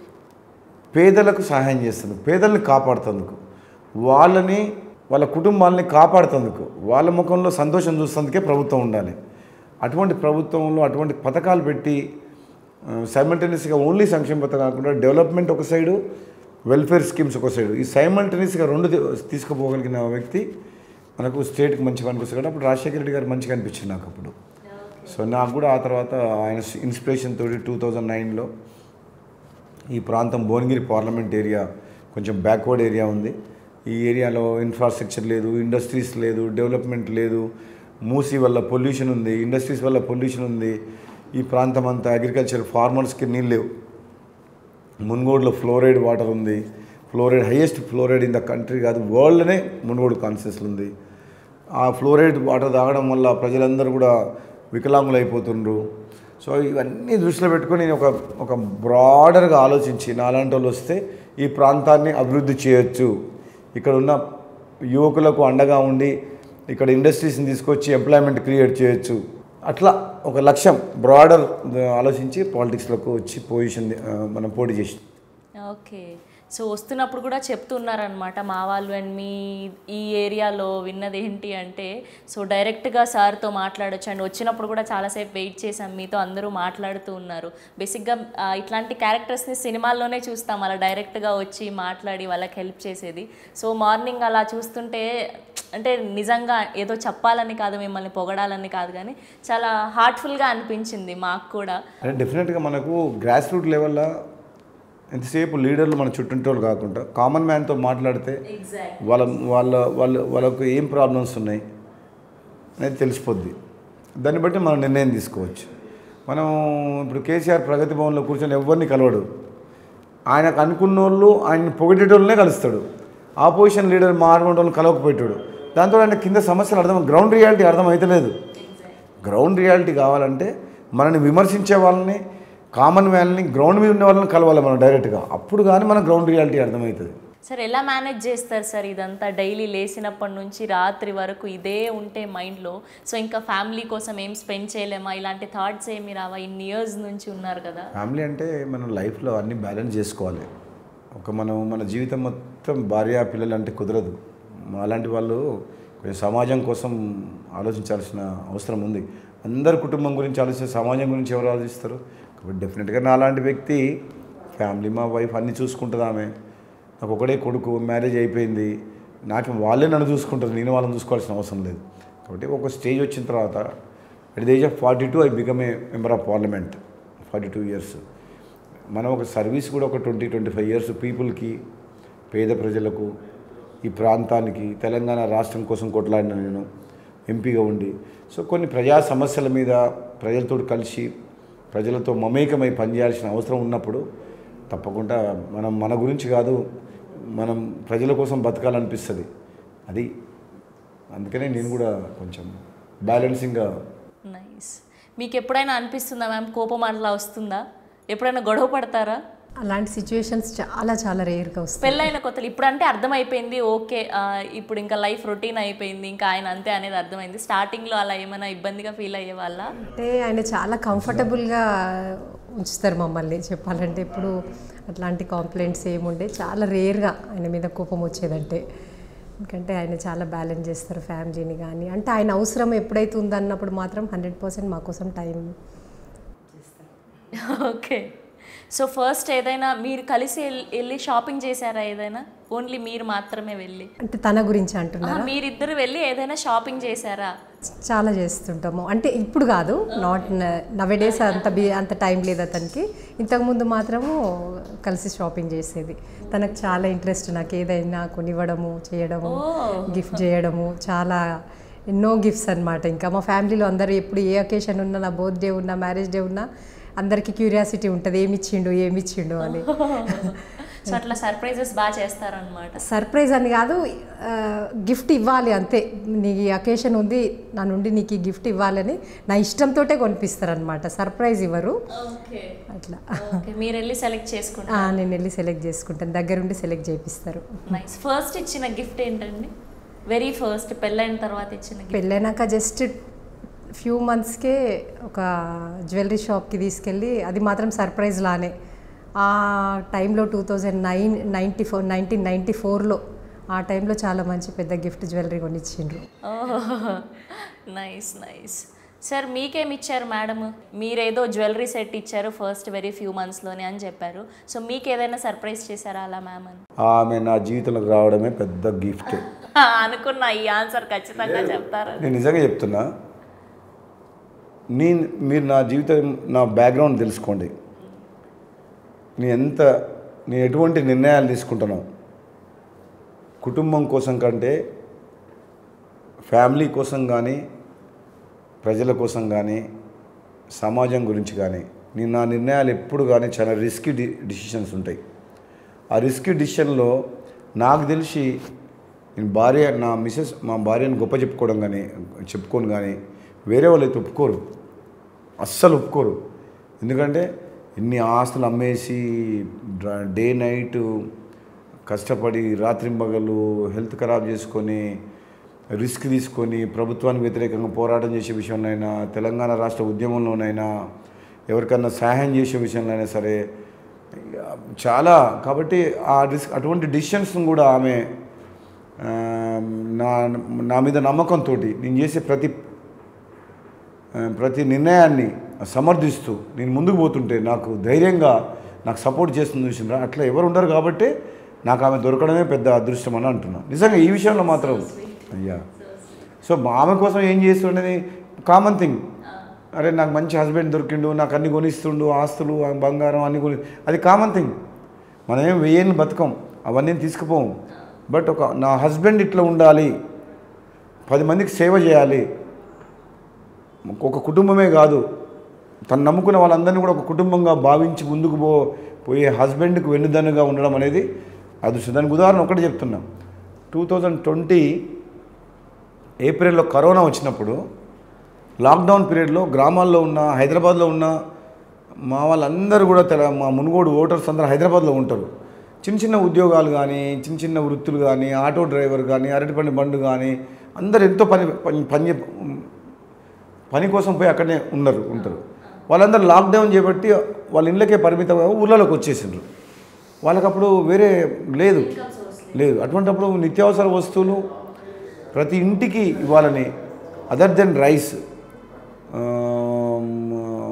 పేదలకు సహాయం చేస్తుంది పేదల్ని కాపాడుతందుకు వాళ్ళని వాళ్ళ కుటుంబాలని కాపాడుతందుకు వాళ్ళ ముఖంలో సంతోషం చూసేందుకే ప్రభుత్వం ఉండాలి అటువంటి ప్రభుత్వంలో అటువంటి పథకాలు పెట్టి సైమల్టేనియస్గా ఓన్లీ సంక్షేమ పథకం కాకుండా డెవలప్మెంట్ ఒక సైడు వెల్ఫేర్ స్కీమ్స్ ఒక సైడు ఈ సైమల్టేనియస్గా రెండు తీ- తీసుకుపోగలిగిన వ్యక్తి మనకు స్టేట్కి మంచిగా అనిపిస్తుంది కాబట్టి అప్పుడు రాజశేఖర రెడ్డి గారు మంచిగా అనిపించింది నాకు అప్పుడు సో నాకు కూడా ఆ తర్వాత ఆయన ఇన్స్పిరేషన్ తోటి టూ థౌజండ్ నైన్లో ఈ ప్రాంతం భువనగిరి పార్లమెంట్ ఏరియా కొంచెం బ్యాక్వర్డ్ ఏరియా ఉంది ఈ ఏరియాలో ఇన్ఫ్రాస్ట్రక్చర్ లేదు ఇండస్ట్రీస్ లేదు డెవలప్మెంట్ లేదు మూసి వల్ల పొల్యూషన్ ఉంది ఇండస్ట్రీస్ వల్ల పొల్యూషన్ ఉంది ఈ ప్రాంతం అంతా అగ్రికల్చర్ ఫార్మర్స్కి నీళ్ళు లేవు మున్గోడులో ఫ్లోరైడ్ వాటర్ ఉంది fluoride highest fluoride in the country కాదు వరల్డ్లోనే మున్గోడు కాన్సెస్లు ఉంది ఆ ఫ్లోరైడ్ వాటర్ తాగడం వల్ల ప్రజలందరూ కూడా వికలాంగులు అయిపోతుండ్రు సో ఇవన్నీ దృష్టిలో పెట్టుకొని నేను ఒక ఒక బ్రాడర్గా ఆలోచించి నాలాంటి వాళ్ళు వస్తే ఈ ప్రాంతాన్ని అభివృద్ధి చేయొచ్చు ఇక్కడ ఉన్న యువకులకు అండగా ఉండి ఇక్కడ ఇండస్ట్రీస్ని తీసుకొచ్చి ఎంప్లాయ్మెంట్ క్రియేట్ చేయొచ్చు అట్లా ఒక లక్ష్యం బ్రాడర్ ఆలోచించి పాలిటిక్స్లోకి వచ్చి పొజిషన్ మనం పోటీ చేసి ఓకే సో వస్తున్నప్పుడు కూడా చెప్తున్నారనమాట మా వాళ్ళు అండ్ మీ ఈ ఏరియాలో విన్నది ఏంటి అంటే సో డైరెక్ట్గా సార్తో మాట్లాడొచ్చు అండ్ వచ్చినప్పుడు కూడా చాలాసేపు వెయిట్ చేసాం మీతో అందరూ మాట్లాడుతూ ఉన్నారు బేసిక్గా ఆ, ఇట్లాంటి క్యారెక్టర్స్ని సినిమాల్లోనే చూస్తాం అలా డైరెక్ట్గా వచ్చి మాట్లాడి వాళ్ళకి హెల్ప్ చేసేది సో మార్నింగ్ అలా చూస్తుంటే అంటే నిజంగా ఏదో చెప్పాలని కాదు మిమ్మల్ని పొగడాలని కాదు కానీ చాలా హార్ట్ఫుల్గా అనిపించింది మాకు కూడా అంటే డెఫినెట్గా మనకు గ్రాస్ రూట్ లెవెల్లో ఎంతసేపు లీడర్లు మన చుట్టూంటోళ్ళు కాకుండా కామన్ మ్యాన్తో మాట్లాడితే వాళ్ళ వాళ్ళ వాళ్ళ వాళ్ళకు ఏం ప్రాబ్లమ్స్ ఉన్నాయి అనేది తెలిసిపోద్ది దాన్ని బట్టి మనం నిర్ణయం తీసుకోవచ్చు మనం ఇప్పుడు కేసీఆర్ ప్రగతి భవన్లో కూర్చొని ఎవరిని కలవడు ఆయనకు అనుకున్న వాళ్ళు ఆయన పొగిడేటోళ్ళనే కలుస్తాడు ఆపోజిషన్ లీడర్ మారుకుంటే వాళ్ళని కలవకపోయేటాడు దాంతో ఆయన కింద సమస్యలు అర్థం గ్రౌండ్ రియాలిటీ అర్థం అవుతలేదు గ్రౌండ్ రియాలిటీ కావాలంటే మనని విమర్శించే వాళ్ళని కామన్ మ్యాన్ని గ్రౌండ్ మీద ఉన్న వాళ్ళని కలవాలి మనం డైరెక్ట్గా అప్పుడు కానీ మన గ్రౌండ్ రియాలిటీ అర్థమవుతుంది సార్ ఎలా మేనేజ్ చేస్తారు సార్ ఇదంతా డైలీ లేచినప్పటి నుంచి రాత్రి వరకు ఇదే ఉంటే మైండ్లో సో ఇంకా ఫ్యామిలీ కోసం ఏం స్పెండ్ చేయలేమా ఇలాంటి థాట్స్ ఏమి రావా ఇన్ని ఇయర్స్ నుంచి ఉన్నారు కదా ఫ్యామిలీ అంటే మనం లైఫ్లో అన్ని బ్యాలెన్స్ చేసుకోవాలి ఒక మనం మన జీవితం మొత్తం భార్య పిల్లలు అంటే కుదరదు అలాంటి వాళ్ళు కొంచెం సమాజం కోసం ఆలోచించాల్సిన అవసరం ఉంది అందరు కుటుంబం గురించి ఆలోచిస్తే సమాజం గురించి ఎవరు ఆలోచిస్తారు కాబట్టి డెఫినెట్గా నా అలాంటి వ్యక్తి ఫ్యామిలీ మా వైఫ్ అన్నీ చూసుకుంటుంది ఆమె నాకు ఒకడే కొడుకు మ్యారేజ్ అయిపోయింది నాకు వాళ్ళే నన్ను చూసుకుంటారు నేను వాళ్ళని చూసుకోవాల్సిన అవసరం లేదు కాబట్టి ఒక స్టేజ్ వచ్చిన తర్వాత at the age of forty two I become a member of parliament forty two years మనం ఒక సర్వీస్ కూడా ఒక ట్వంటీ ట్వంటీ ఫైవ్ ఇయర్స్ పీపుల్కి పేద ప్రజలకు ఈ ప్రాంతానికి తెలంగాణ రాష్ట్రం కోసం కొట్లాడిన నేను ఎంపీగా ఉండి సో కొన్ని ప్రజా సమస్యల మీద ప్రజలతో కలిసి ప్రజలతో మమేకమై పనిచేయాల్సిన అవసరం ఉన్నప్పుడు తప్పకుండా మనం మన గురించి కాదు మనం ప్రజల కోసం బతకాలనిపిస్తుంది అది అందుకనే నేను కూడా కొంచెం బ్యాలెన్సింగ్గా నైస్ మీకు ఎప్పుడైనా అనిపిస్తుందా మ్యామ్ కోపం అట్లా వస్తుందా ఎప్పుడైనా గొడవ పడతారా అలాంటి సిచ్యువేషన్స్ చాలా చాలా రేర్గా వస్తాయి పెళ్ళైన కొత్తలు ఇప్పుడు అంటే అర్థమైపోయింది ఓకే ఆ, ఇప్పుడు ఇంకా లైఫ్ రొటీన్ అయిపోయింది ఇంకా ఆయన అంతే అనేది అర్థమైంది స్టార్టింగ్లో అలా ఏమైనా ఇబ్బందిగా ఫీల్ అయ్యే వాళ్ళ అంటే ఆయన చాలా కంఫర్టబుల్గా ఉంచుతారు మమ్మల్ని చెప్పాలంటే ఇప్పుడు అట్లాంటి కాంప్లైంట్స్ ఏముండే చాలా రేర్గా ఆయన మీద కోపం వచ్చేదంటే ఎందుకంటే ఆయన చాలా బ్యాలెన్స్ చేస్తారు ఫ్యామిలీని కానీ అంటే ఆయన అవసరం ఎప్పుడైతే ఉందన్నప్పుడు మాత్రం హండ్రెడ్ పర్సెంట్ మా కోసం టైం ఓకే సో ఫస్ట్ ఏదైనా మీరు కలిసి వెళ్ళి- వెళ్ళి షాపింగ్ చేశారా ఏదైనా ఓన్లీ మీరు మాత్రమే వెళ్ళి అంటే తన గురించి అంటున్నారు ఆహా, మీరిద్దరు వెళ్ళి ఏదైనా షాపింగ్ చేశారా చాలా చేస్తుంటాము అంటే ఇప్పుడు కాదు నాట్ నవడేస్ అంత బి అంత టైం లేదు అతనికి ఇంతకుముందు మాత్రము కలిసి షాపింగ్ చేసేది తనకు చాలా ఇంట్రెస్ట్ నాకు ఏదైనా కొనివ్వడము చేయడము గిఫ్ట్ చేయడము చాలా ఎన్నో గిఫ్ట్స్ అన్నమాట ఇంకా మా ఫ్యామిలీలో అందరూ ఎప్పుడు ఏ అకేషన్ ఉన్నా నా బర్త్డే ఉన్నా మ్యారేజ్ డే ఉన్నా అందరికీ క్యూరియాసిటీ ఉంటుంది ఏమి ఇచ్చిండు ఏమి ఇచ్చిండు అని సో అట్లా సర్ప్రైజెస్ బాగా చేస్తారనమాట సర్ప్రైజ్ అని కాదు గిఫ్ట్ ఇవ్వాలి అంతే నీకు ఈ అకేషన్ ఉంది నా నుండి నీకు ఈ గిఫ్ట్ ఇవ్వాలని నా ఇష్టంతోటే కొనిపిస్తారు సర్ప్రైజ్ ఇవ్వరు ఓకే అట్లా ఓకే మీరు వెళ్ళి సెలెక్ట్ చేసుకుంటారు ఆ, నేను వెళ్ళి సెలెక్ట్ చేసుకుంటాను దగ్గరుండి సెలెక్ట్ చేపిస్తారు నైస్ ఫస్ట్ ఇచ్చిన గిఫ్ట్ ఏంటండి వెరీ ఫస్ట్ పెళ్ళైన తర్వాత ఇచ్చిన గిఫ్ట్ పెళ్ళైనాక జస్ట్ ఫ్యూ మంత్స్కే ఒక జ్యువెలరీ షాప్కి తీసుకెళ్ళి అది మాత్రం సర్ప్రైజ్ లానే ఆ టైంలో two thousand nine ninety four nineteen ninety ఫోర్లో ఆ టైంలో చాలా మంచి పెద్ద గిఫ్ట్ జ్యువెలరీ కొనిచ్చిండ్రు నైస్ నైస్ సార్ మీకేం ఇచ్చారు మేడం మీరేదో జ్యువెలరీ సెట్ ఇచ్చారు ఫస్ట్ వెరీ ఫ్యూ మంత్స్లోనే అని చెప్పారు సో మీకు ఏదైనా సర్ప్రైజ్ చేశారా అలా మ్యామ్ అని ఆమె నా జీవితంలోకి రావడమే పెద్ద గిఫ్ట్ అనుకున్నా ఈ ఆన్సర్ ఖచ్చితంగా చెప్తారు నేను నిజంగా చెప్తున్నా నేను మీరు నా జీవితం నా బ్యాక్గ్రౌండ్ తెలుసుకోండి నేను ఎంత నేను ఎటువంటి నిర్ణయాలు తీసుకుంటున్నాను కుటుంబం కోసం కంటే ఫ్యామిలీ కోసం కానీ ప్రజల కోసం కానీ సమాజం గురించి కానీ నేను నా నిర్ణయాలు ఎప్పుడు కానీ చాలా రిస్కీ డి డిసిషన్స్ ఉంటాయి ఆ రిస్కీ డిసిషన్లో నాకు తెలిసి నేను భార్య నా మిసెస్ మా భార్యను గొప్ప చెప్పుకోవడం కానీ చెప్పుకోను కానీ వేరే వాళ్ళు అయితే ఒప్పుకోరు అస్సలు ఒప్పుకోరు ఎందుకంటే ఇన్ని ఆస్తులు అమ్మేసి డ్ర- డే నైట్ కష్టపడి రాత్రింబగలు హెల్త్ ఖరాబ్ చేసుకొని రిస్క్ తీసుకొని ప్రభుత్వానికి వ్యతిరేకంగా పోరాటం చేసే విషయంలోనైనా తెలంగాణ రాష్ట్ర ఉద్యమంలోనైనా ఎవరికన్నా సహాయం చేసే విషయంలోనైనా సరే చాలా కాబట్టి ఆ రిస్క్ అటువంటి డిసిషన్స్ను కూడా ఆమె ఆ, నా నా మీద నమ్మకంతో నేను చేసే ప్రతి ఆ, ప్రతి నిర్ణయాన్ని సమర్థిస్తూ నేను ముందుకు పోతుంటే నాకు ధైర్యంగా నాకు సపోర్ట్ చేస్తుంది చూసిండ్రా అట్లా ఎవరు ఉండరు కాబట్టి నాకు ఆమె దొరకడమే పెద్ద అదృష్టం అని అంటున్నా నిజంగా ఈ విషయంలో మాత్రం అయ్యా సో మా ఆమె కోసం ఏం చేస్తుండేది కామన్ థింగ్ అరే నాకు మంచి హస్బెండ్ దొరికిండు నాకు అన్ని కొనిస్తుండు ఆస్తులు ఆ బంగారం అన్ని కొని అది కామన్ థింగ్ మనం ఏం వెయ్యేళ్ళు బతకం అవన్నీ తీసుకుపోం బట్ ఒక నా హస్బెండ్ ఇట్లా ఉండాలి పది మందికి సేవ చేయాలి ఒక కుటుంబమే కాదు తను నమ్ముకున్న వాళ్ళందరినీ కూడా ఒక కుటుంబంగా భావించి ముందుకు పో పోయే హస్బెండ్కి వెన్నుదన్నుగా ఉండడం అనేది అదృష్టం దానికి ఉదాహరణ ఒకటి చెప్తున్నా టూ థౌజండ్ ట్వంటీ ఏప్రిల్లో కరోనా వచ్చినప్పుడు లాక్డౌన్ పీరియడ్లో గ్రామాల్లో ఉన్న హైదరాబాద్లో ఉన్న మా వాళ్ళందరూ కూడా తెల మా మునుగోడు ఓటర్స్ అందరూ హైదరాబాద్లో ఉంటారు చిన్న చిన్న ఉద్యోగాలు కానీ చిన్న చిన్న వృత్తులు కానీ ఆటో డ్రైవర్ కానీ అరటిపండి బండు కానీ అందరు ఎంతో పని పని పని చే- పని కోసం పోయి అక్కడనే ఉన్నారు ఉంటారు వాళ్ళందరూ లాక్డౌన్ చేపట్టి వాళ్ళ ఇళ్ళకే పరిమితంగా ఊళ్ళలోకి వచ్చేసిండ్రు వాళ్ళకి అప్పుడు వేరే లేదు లేదు అటువంటప్పుడు నిత్యావసర వస్తువులు ప్రతి ఇంటికి ఇవ్వాలని అదర్ దెన్ రైస్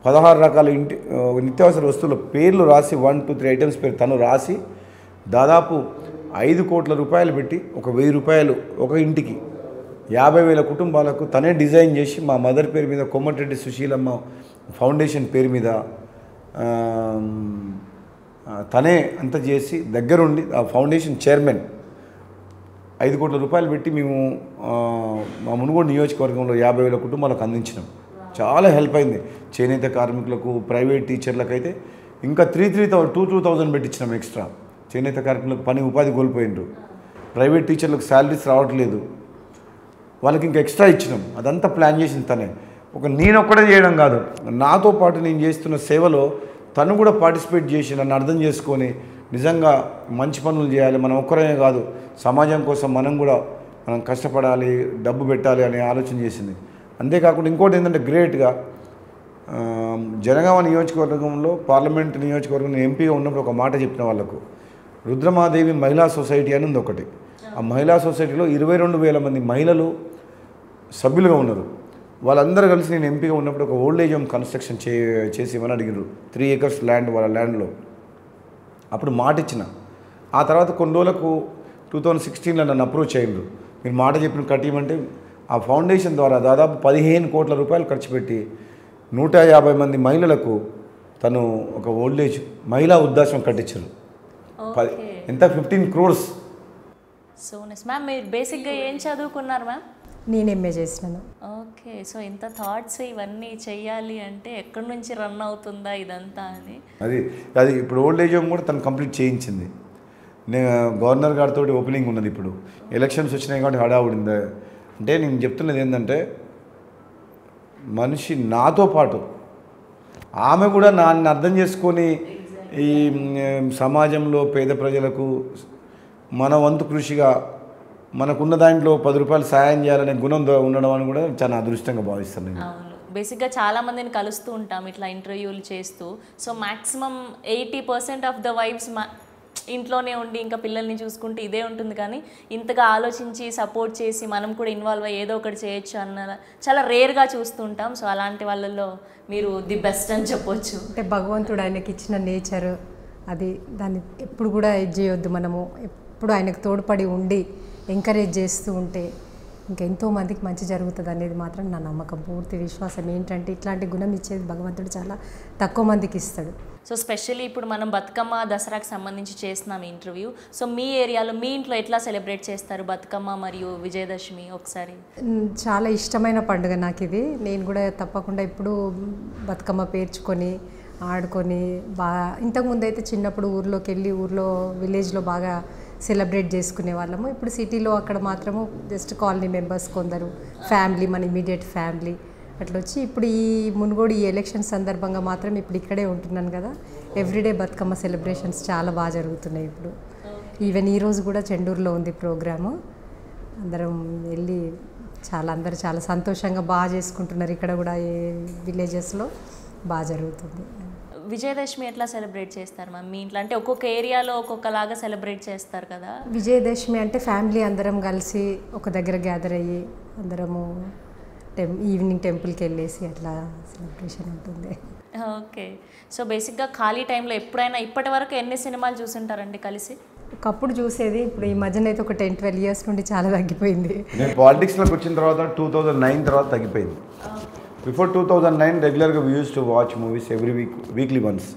పదహారు రకాల ఇంటి ఆ, నిత్యావసర వస్తువుల పేర్లు రాసి వన్ టూ త్రీ ఐటమ్స్ పేరు తను రాసి దాదాపు ఐదు కోట్ల రూపాయలు పెట్టి ఒక వెయ్యి రూపాయలు ఒక ఇంటికి యాభై వేల కుటుంబాలకు తనే డిజైన్ చేసి మా మదర్ పేరు మీద కొమ్మటిరెడ్డి సుశీలమ్మ ఫౌండేషన్ పేరు మీద ఆ, ఆ, తనే అంత చేసి దగ్గరుండి ఆ ఫౌండేషన్ చైర్మన్ ఐదు కోట్ల రూపాయలు పెట్టి మేము ఆ, మా మునుగోడు నియోజకవర్గంలో యాభై వేల కుటుంబాలకు అందించినాం చాలా హెల్ప్ అయింది చేనేత కార్మికులకు ప్రైవేట్ టీచర్లకు అయితే ఇంకా three three thousand two two thousand పెట్టించినాం ఎక్స్ట్రా చేనేత కార్మికులకు పని ఉపాధి కోల్పోయిండ్రు ప్రైవేట్ టీచర్లకు శాలరీస్ రావట్లేదు వాళ్ళకి ఇంకా ఎక్స్ట్రా ఇచ్చినాం అదంతా ప్లాన్ చేసింది తనే ఒక నేను ఒక్కడే చేయడం కాదు నాతో పాటు నేను చేస్తున్న సేవలో తను కూడా పార్టిసిపేట్ చేసి నన్ను అర్థం చేసుకొని నిజంగా మంచి పనులు చేయాలి మనం ఒక్కరమే కాదు సమాజం కోసం మనం కూడా మనం కష్టపడాలి డబ్బు పెట్టాలి అనే ఆలోచన చేసింది అంతేకాకుండా ఇంకోటి ఏంటంటే గ్రేట్గా ఆ, జనగామ నియోజకవర్గంలో పార్లమెంట్ నియోజకవర్గంలో ఎంపీగా ఉన్నప్పుడు ఒక మాట చెప్పిన వాళ్ళకు రుద్రమాదేవి మహిళా సొసైటీ అని ఉంది ఒకటి ఆ మహిళా సొసైటీలో ఇరవై రెండు వేల మంది మహిళలు సభ్యులుగా ఉన్నారు వాళ్ళందరూ కలిసి నేను ఎంపీగా ఉన్నప్పుడు ఒక ఓల్డ్ ఏజ్ హోమ్ కన్స్ట్రక్షన్ చే చేసి ఇవ్వని అడిగారు త్రీ ఏకర్స్ ల్యాండ్ వాళ్ళ ల్యాండ్లో అప్పుడు మాట ఇచ్చిన ఆ తర్వాత కొన్ని రోజులకు టూ థౌజండ్ సిక్స్టీన్లో నన్ను అప్రోచ్ అయ్యిండ్రు మీరు మాట చెప్పిన కట్టియమంటే ఆ ఫౌండేషన్ ద్వారా దాదాపు పదిహేను కోట్ల రూపాయలు ఖర్చు పెట్టి నూట యాభై మంది మహిళలకు తను ఒక ఓల్డ్ ఏజ్ మహిళా ఉద్దాసం కట్టించారు పది ఓకే ఎంత fifteen crores so next ma'am మీరు బేసిక్గా ఏం చదువుకున్నారు మ్యామ్ నేను ఎంఏ చేసినాను ఓకే సో ఇంత థాట్స్ ఇవన్నీ చెయ్యాలి అంటే ఎక్కడి నుంచి రన్ అవుతుందా ఇదంతా అని అది అది ఇప్పుడు ఓల్డ్ ఏజ్ హోమ్ కూడా తను కంప్లీట్ చేయించింది నేను గవర్నర్ గారితో ఓపెనింగ్ ఉన్నది ఇప్పుడు ఎలక్షన్స్ వచ్చినాయి కాబట్టి హడావుడింది అంటే నేను చెప్తున్నది ఏంటంటే మనిషి నాతో పాటు ఆమె కూడా నన్ను అర్థం చేసుకొని ఈ మ్, సమాజంలో పేద ప్రజలకు మన వంతు కృషిగా మనకున్న దాంట్లో పది రూపాయలు సాయం చేయాలనే గుణం దో- ఉండడం అని కూడా చాలా అదృష్టంగా భావిస్తాను నేను అవును బేసిక్గా చాలా మందిని కలుస్తూ ఉంటాం ఇట్లా ఇంటర్వ్యూలు చేస్తూ so maximum eighty percent of the vibes మా ఇంట్లోనే ఉండి ఇంకా పిల్లల్ని చూసుకుంటే ఇదే ఉంటుంది కానీ ఇంతగా ఆలోచించి సపోర్ట్ చేసి మనం కూడా ఇన్వాల్వ్ అయ్యి ఏదో ఒకటి చేయొచ్చు అన్న చాలా రేర్గా చూస్తుంటాం సో అలాంటి వాళ్ళల్లో మీరు ది బెస్ట్ అని చెప్పొచ్చు అంటే భగవంతుడు ఆయనకి ఇచ్చిన నేచర్ అది దాన్ని ఎప్పుడు కూడా ఇది చేయొద్దు మనము ఎప్పుడు ఆయనకు తోడ్పడి ఉండి ఎంకరేజ్ చేస్తూ ఉంటే ఇంకా ఎంతో మందికి మంచి జరుగుతుంది అనేది మాత్రం నా నమ్మకం పూర్తి విశ్వాసం ఏంటంటే ఇట్లాంటి గుణం ఇచ్చేది భగవంతుడు చాలా తక్కువ మందికి ఇస్తాడు సో స్పెషల్లీ ఇప్పుడు మనం బతుకమ్మ దసరాకి సంబంధించి చేస్తున్నాం ఇంటర్వ్యూ సో మీ ఏరియాలో మీ ఇంట్లో ఎట్లా సెలబ్రేట్ చేస్తారు బతుకమ్మ మరియు విజయదశమి ఒకసారి మ్, చాలా ఇష్టమైన పండుగ నాకు ఇది నేను కూడా తప్పకుండా ఇప్పుడు బతుకమ్మ పేర్చుకొని ఆడుకొని బాగా ఇంతకుముందు అయితే చిన్నప్పుడు ఊర్లోకి వెళ్ళి ఊర్లో విలేజ్లో బాగా సెలబ్రేట్ చేసుకునే వాళ్ళము ఇప్పుడు సిటీలో అక్కడ మాత్రము జస్ట్ కాలనీ మెంబర్స్ కొందరు ఫ్యామిలీ మన ఇమీడియట్ ఫ్యామిలీ అట్లా వచ్చి ఇప్పుడు ఈ మునుగోడు ఈ ఎలక్షన్ సందర్భంగా మాత్రం ఇప్పుడు ఇక్కడే ఉంటున్నాను కదా ఎవ్రీడే బతుకమ్మ సెలబ్రేషన్స్ చాలా బాగా జరుగుతున్నాయి ఇప్పుడు ఈవెన్ ఈరోజు కూడా చెండూరులో ఉంది ప్రోగ్రాము అందరం వెళ్ళి చాలా అందరు చాలా సంతోషంగా బాగా చేసుకుంటున్నారు ఇక్కడ కూడా ఈ విలేజెస్లో బాగా జరుగుతుంది విజయదశమి ఎట్లా సెలబ్రేట్ చేస్తారు మ్యామ్ మీ ఇంట్లో అంటే ఒక్కొక్క ఏరియాలో ఒక్కొక్కలాగా సెలబ్రేట్ చేస్తారు కదా విజయదశమి అంటే ఫ్యామిలీ అందరం కలిసి ఒక దగ్గర గ్యాదర్ అయ్యి అందరము టెం ఈవినింగ్ టెంపుల్కి వెళ్ళేసి అట్లా సెలబ్రేషన్ ఉంటుంది ఓకే సో బేసిక్గా ఖాళీ టైంలో ఎప్పుడైనా ఇప్పటి వరకు ఎన్ని సినిమాలు చూసుంటారండి కలిసి ఒకప్పుడు చూసేది ఇప్పుడు ఈ మధ్యన అయితే ఒక టెన్ ట్వెల్వ్ ఇయర్స్ నుండి చాలా తగ్గిపోయింది నేను పాలిటిక్స్లోకి వచ్చిన తర్వాత టూ థౌజండ్ నైన్ తర్వాత తగ్గిపోయింది బిఫోర్ టూ థౌజండ్ నైన్ రెగ్యులర్గా we use to watch movies every week weekly once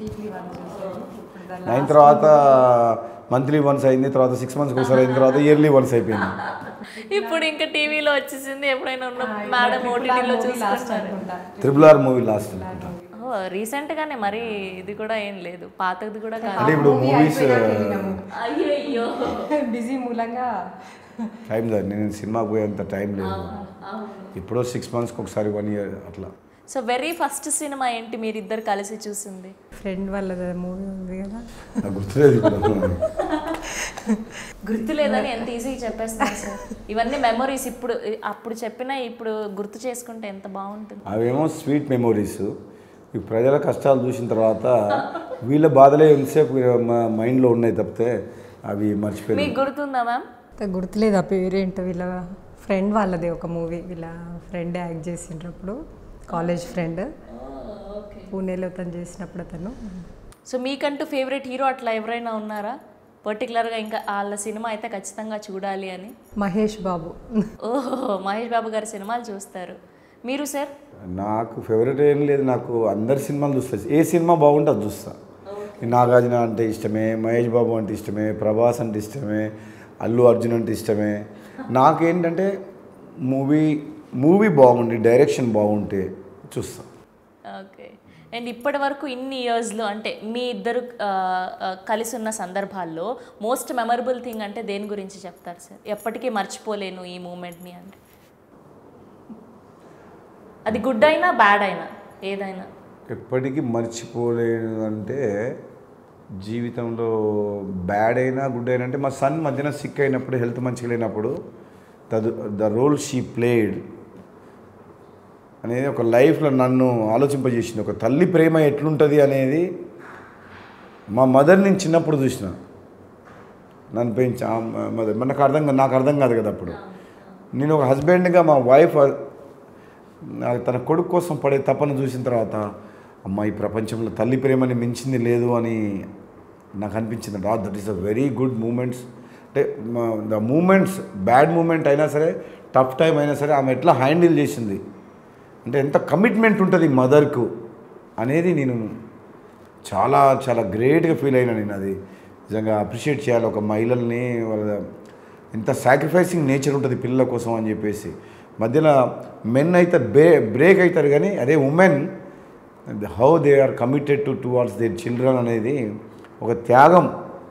nine తర్వాత మంత్లీ వన్స్ అయింది తర్వాత సిక్స్ మంత్స్కి ఒకసారి అయిన తర్వాత ఇయర్లీ వన్స్ అయిపోయింది ఇప్పుడు ఇంకా టీవీలో వచ్చేసింది ఎప్పుడైనా ఉన్న మేడం ఓటీటీలో చూసుకుంటారు త్రిబుల్ ఆర్ మూవీ లాస్ట్ అనుకుంటా ఓ రీసెంట్గానే మరి ఇది కూడా ఏం లేదు పాతది కూడా కాదు అంటే ఇప్పుడు మూవీస్ అయ్యో బిజీ మూలంగా టైం లేదు నేను సినిమాకి పోయేంత టైం లేదు ఎప్పుడో సిక్స్ మంత్స్కి ఒకసారి వన్ ఇయర్ అట్లా సో వెరీ ఫస్ట్ సినిమా ఏంటి మీరిద్దరు కలిసి చూసింది ఫ్రెండ్ వాళ్ళ మూవీ ఉంది కదా నాకు గుర్తులేదు ఇప్పుడు గుర్తులేదని ఎంత ఈజీగా చెప్పేస్తారు సార్ ఇవన్నీ మెమరీస్ ఇప్పుడు అప్పుడు చెప్పినా ఇప్పుడు గుర్తు చేసుకుంటే ఎంత బాగుంటుంది అవేమో స్వీట్ మెమోరీస్ ఈ ప్రజల కష్టాలు చూసిన తర్వాత వీళ్ళ బాధలే ఎంతసేపు మా మైండ్లో ఉన్నాయి తప్పితే అవి మర్చిపోయి మీకు గుర్తుందా మ్యామ్ అంత గుర్తులేదు ఆ పేరేంటో వీళ్ళ ఫ్రెండ్ వాళ్ళది ఒక మూవీ వీళ్ళ ఫ్రెండ్ యాక్ట్ చేసిండ్రప్పుడు కాలేజ్ ఫ్రెండ్ పూణేలో తను చేసినప్పుడు అతను సో మీకంటూ ఫేవరెట్ హీరో అట్లా ఎవరైనా ఉన్నారా పర్టికులర్గా ఇంకా వాళ్ళ సినిమా అయితే ఖచ్చితంగా చూడాలి అని మహేష్ బాబు ఓహో మహేష్ బాబు గారి సినిమాలు చూస్తారు మీరు సార్ నాకు ఫేవరెట్ ఏం లేదు నాకు అందరి సినిమాలు చూస్తా ఏ సినిమా బాగుంటే అది చూస్తా ఈ నాగార్జున అంటే ఇష్టమే మహేష్ బాబు అంటే ఇష్టమే ప్రభాస్ అంటే ఇష్టమే అల్లు అర్జున్ అంటే ఇష్టమే నాకేంటంటే మూవీ మూవీ బాగుండి డైరెక్షన్ బాగుంటే చూస్తా ఓకే అండ్ ఇప్పటి వరకు ఇన్ని ఇయర్స్లో అంటే మీ ఇద్దరు ఆ, ఆ, కలిసి ఉన్న సందర్భాల్లో మోస్ట్ మెమరబుల్ థింగ్ అంటే దేని గురించి చెప్తారు సార్ ఎప్పటికీ మర్చిపోలేను ఈ మూమెంట్ని అంటే అది గుడ్ అయినా బ్యాడ్ అయినా ఏదైనా ఎప్పటికీ మర్చిపోలేను అంటే జీవితంలో బ్యాడ్ అయినా గుడ్ అయినా అంటే మా సన్ మధ్యన సిక్ అయినప్పుడు హెల్త్ మంచిగా లేనప్పుడు the the role she played అనేది ఒక లైఫ్లో నన్ను ఆలోచింపజేసింది ఒక తల్లి ప్రేమ ఎట్లుంటుంది అనేది మా మదర్ నేను చిన్నప్పుడు చూసిన నన్ను పెంచి ఆ మదర్ మరి నాకు అర్థం కాదు నాకు అర్థం కాదు కదా అప్పుడు నేను ఒక హస్బెండ్గా మా వైఫ్ నాకు తన కొడుకు కోసం పడే తపన చూసిన తర్వాత అమ్మ ఈ ప్రపంచంలో తల్లి ప్రేమని మించింది లేదు అని నాకు అనిపించింది రా that is a very good moments అంటే ద మూమెంట్స్ బ్యాడ్ మూమెంట్ అయినా సరే టఫ్ టైం అయినా సరే ఆమె ఎట్లా హ్యాండిల్ చేసింది అంటే ఎంత కమిట్మెంట్ ఉంటుంది మదర్కు అనేది నేను చాలా చాలా గ్రేట్గా ఫీల్ అయినా నేను అది నిజంగా అప్రిషియేట్ చేయాలి ఒక మహిళల్ని వాళ్ళ ఎంత సాక్రిఫైసింగ్ నేచర్ ఉంటుంది పిల్లల కోసం అని చెప్పేసి మధ్యలో మెన్ అయితే బే బ్రేక్ అవుతారు కానీ అదే women how they are committed to towards their children అనేది ఒక త్యాగం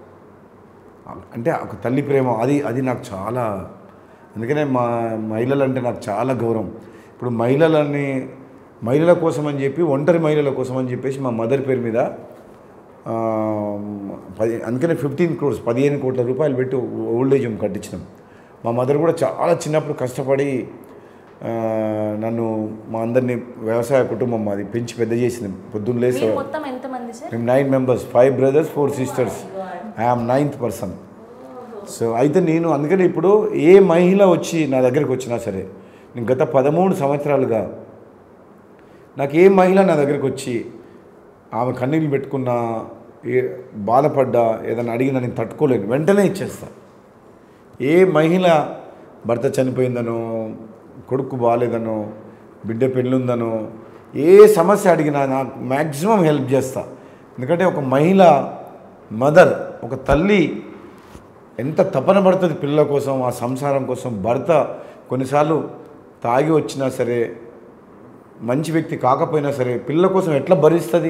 అంటే ఒక తల్లి ప్రేమ అది అది నాకు చాలా అందుకనే మా మహిళలు అంటే నాకు చాలా గౌరవం ఇప్పుడు మహిళలని మహిళల కోసం అని చెప్పి ఒంటరి మహిళల కోసం అని చెప్పేసి మా మదర్ పేరు మీద ఆ, పది అందుకనే ఫిఫ్టీన్ క్రోర్స్ పదిహేను కోట్ల రూపాయలు పెట్టి ఓల్డ్ ఏజ్ హోమ్ కట్టించినాం మా మదర్ కూడా చాలా చిన్నప్పుడు కష్టపడి ఆ, నన్ను మా అందరినీ వ్యవసాయ కుటుంబం మాది పెంచి పెద్ద చేసింది పొద్దున్న లేసే మీరు మొత్తం ఎంతమంది సార్ మేము nine members five brothers four sisters I am ninth person so అయితే నేను అందుకని ఇప్పుడు ఏ మహిళ వచ్చి నా దగ్గరికి వచ్చినా సరే నేను గత పదమూడు సంవత్సరాలుగా నాకు ఏ మహిళ నా దగ్గరికి వచ్చి ఆమె కన్నీళ్ళు పెట్టుకున్నా ఏ బాధపడ్డా ఏదైనా అడిగినా నేను తట్టుకోలేను వెంటనే ఇచ్చేస్తా ఏ మహిళ భర్త చనిపోయిందనో కొడుకు బాగాలేదనో బిడ్డ పెళ్ళుందనో ఏ సమస్య అడిగినా నాకు మ్యాక్సిమం హెల్ప్ చేస్తా ఎందుకంటే ఒక మహిళ మదర్ ఒక తల్లి ఎంత తపన పడుతుంది పిల్లల కోసం ఆ సంసారం కోసం భర్త కొన్నిసార్లు తాగి వచ్చినా సరే మంచి వ్యక్తి కాకపోయినా సరే పిల్లల కోసం ఎట్లా భరిస్తుంది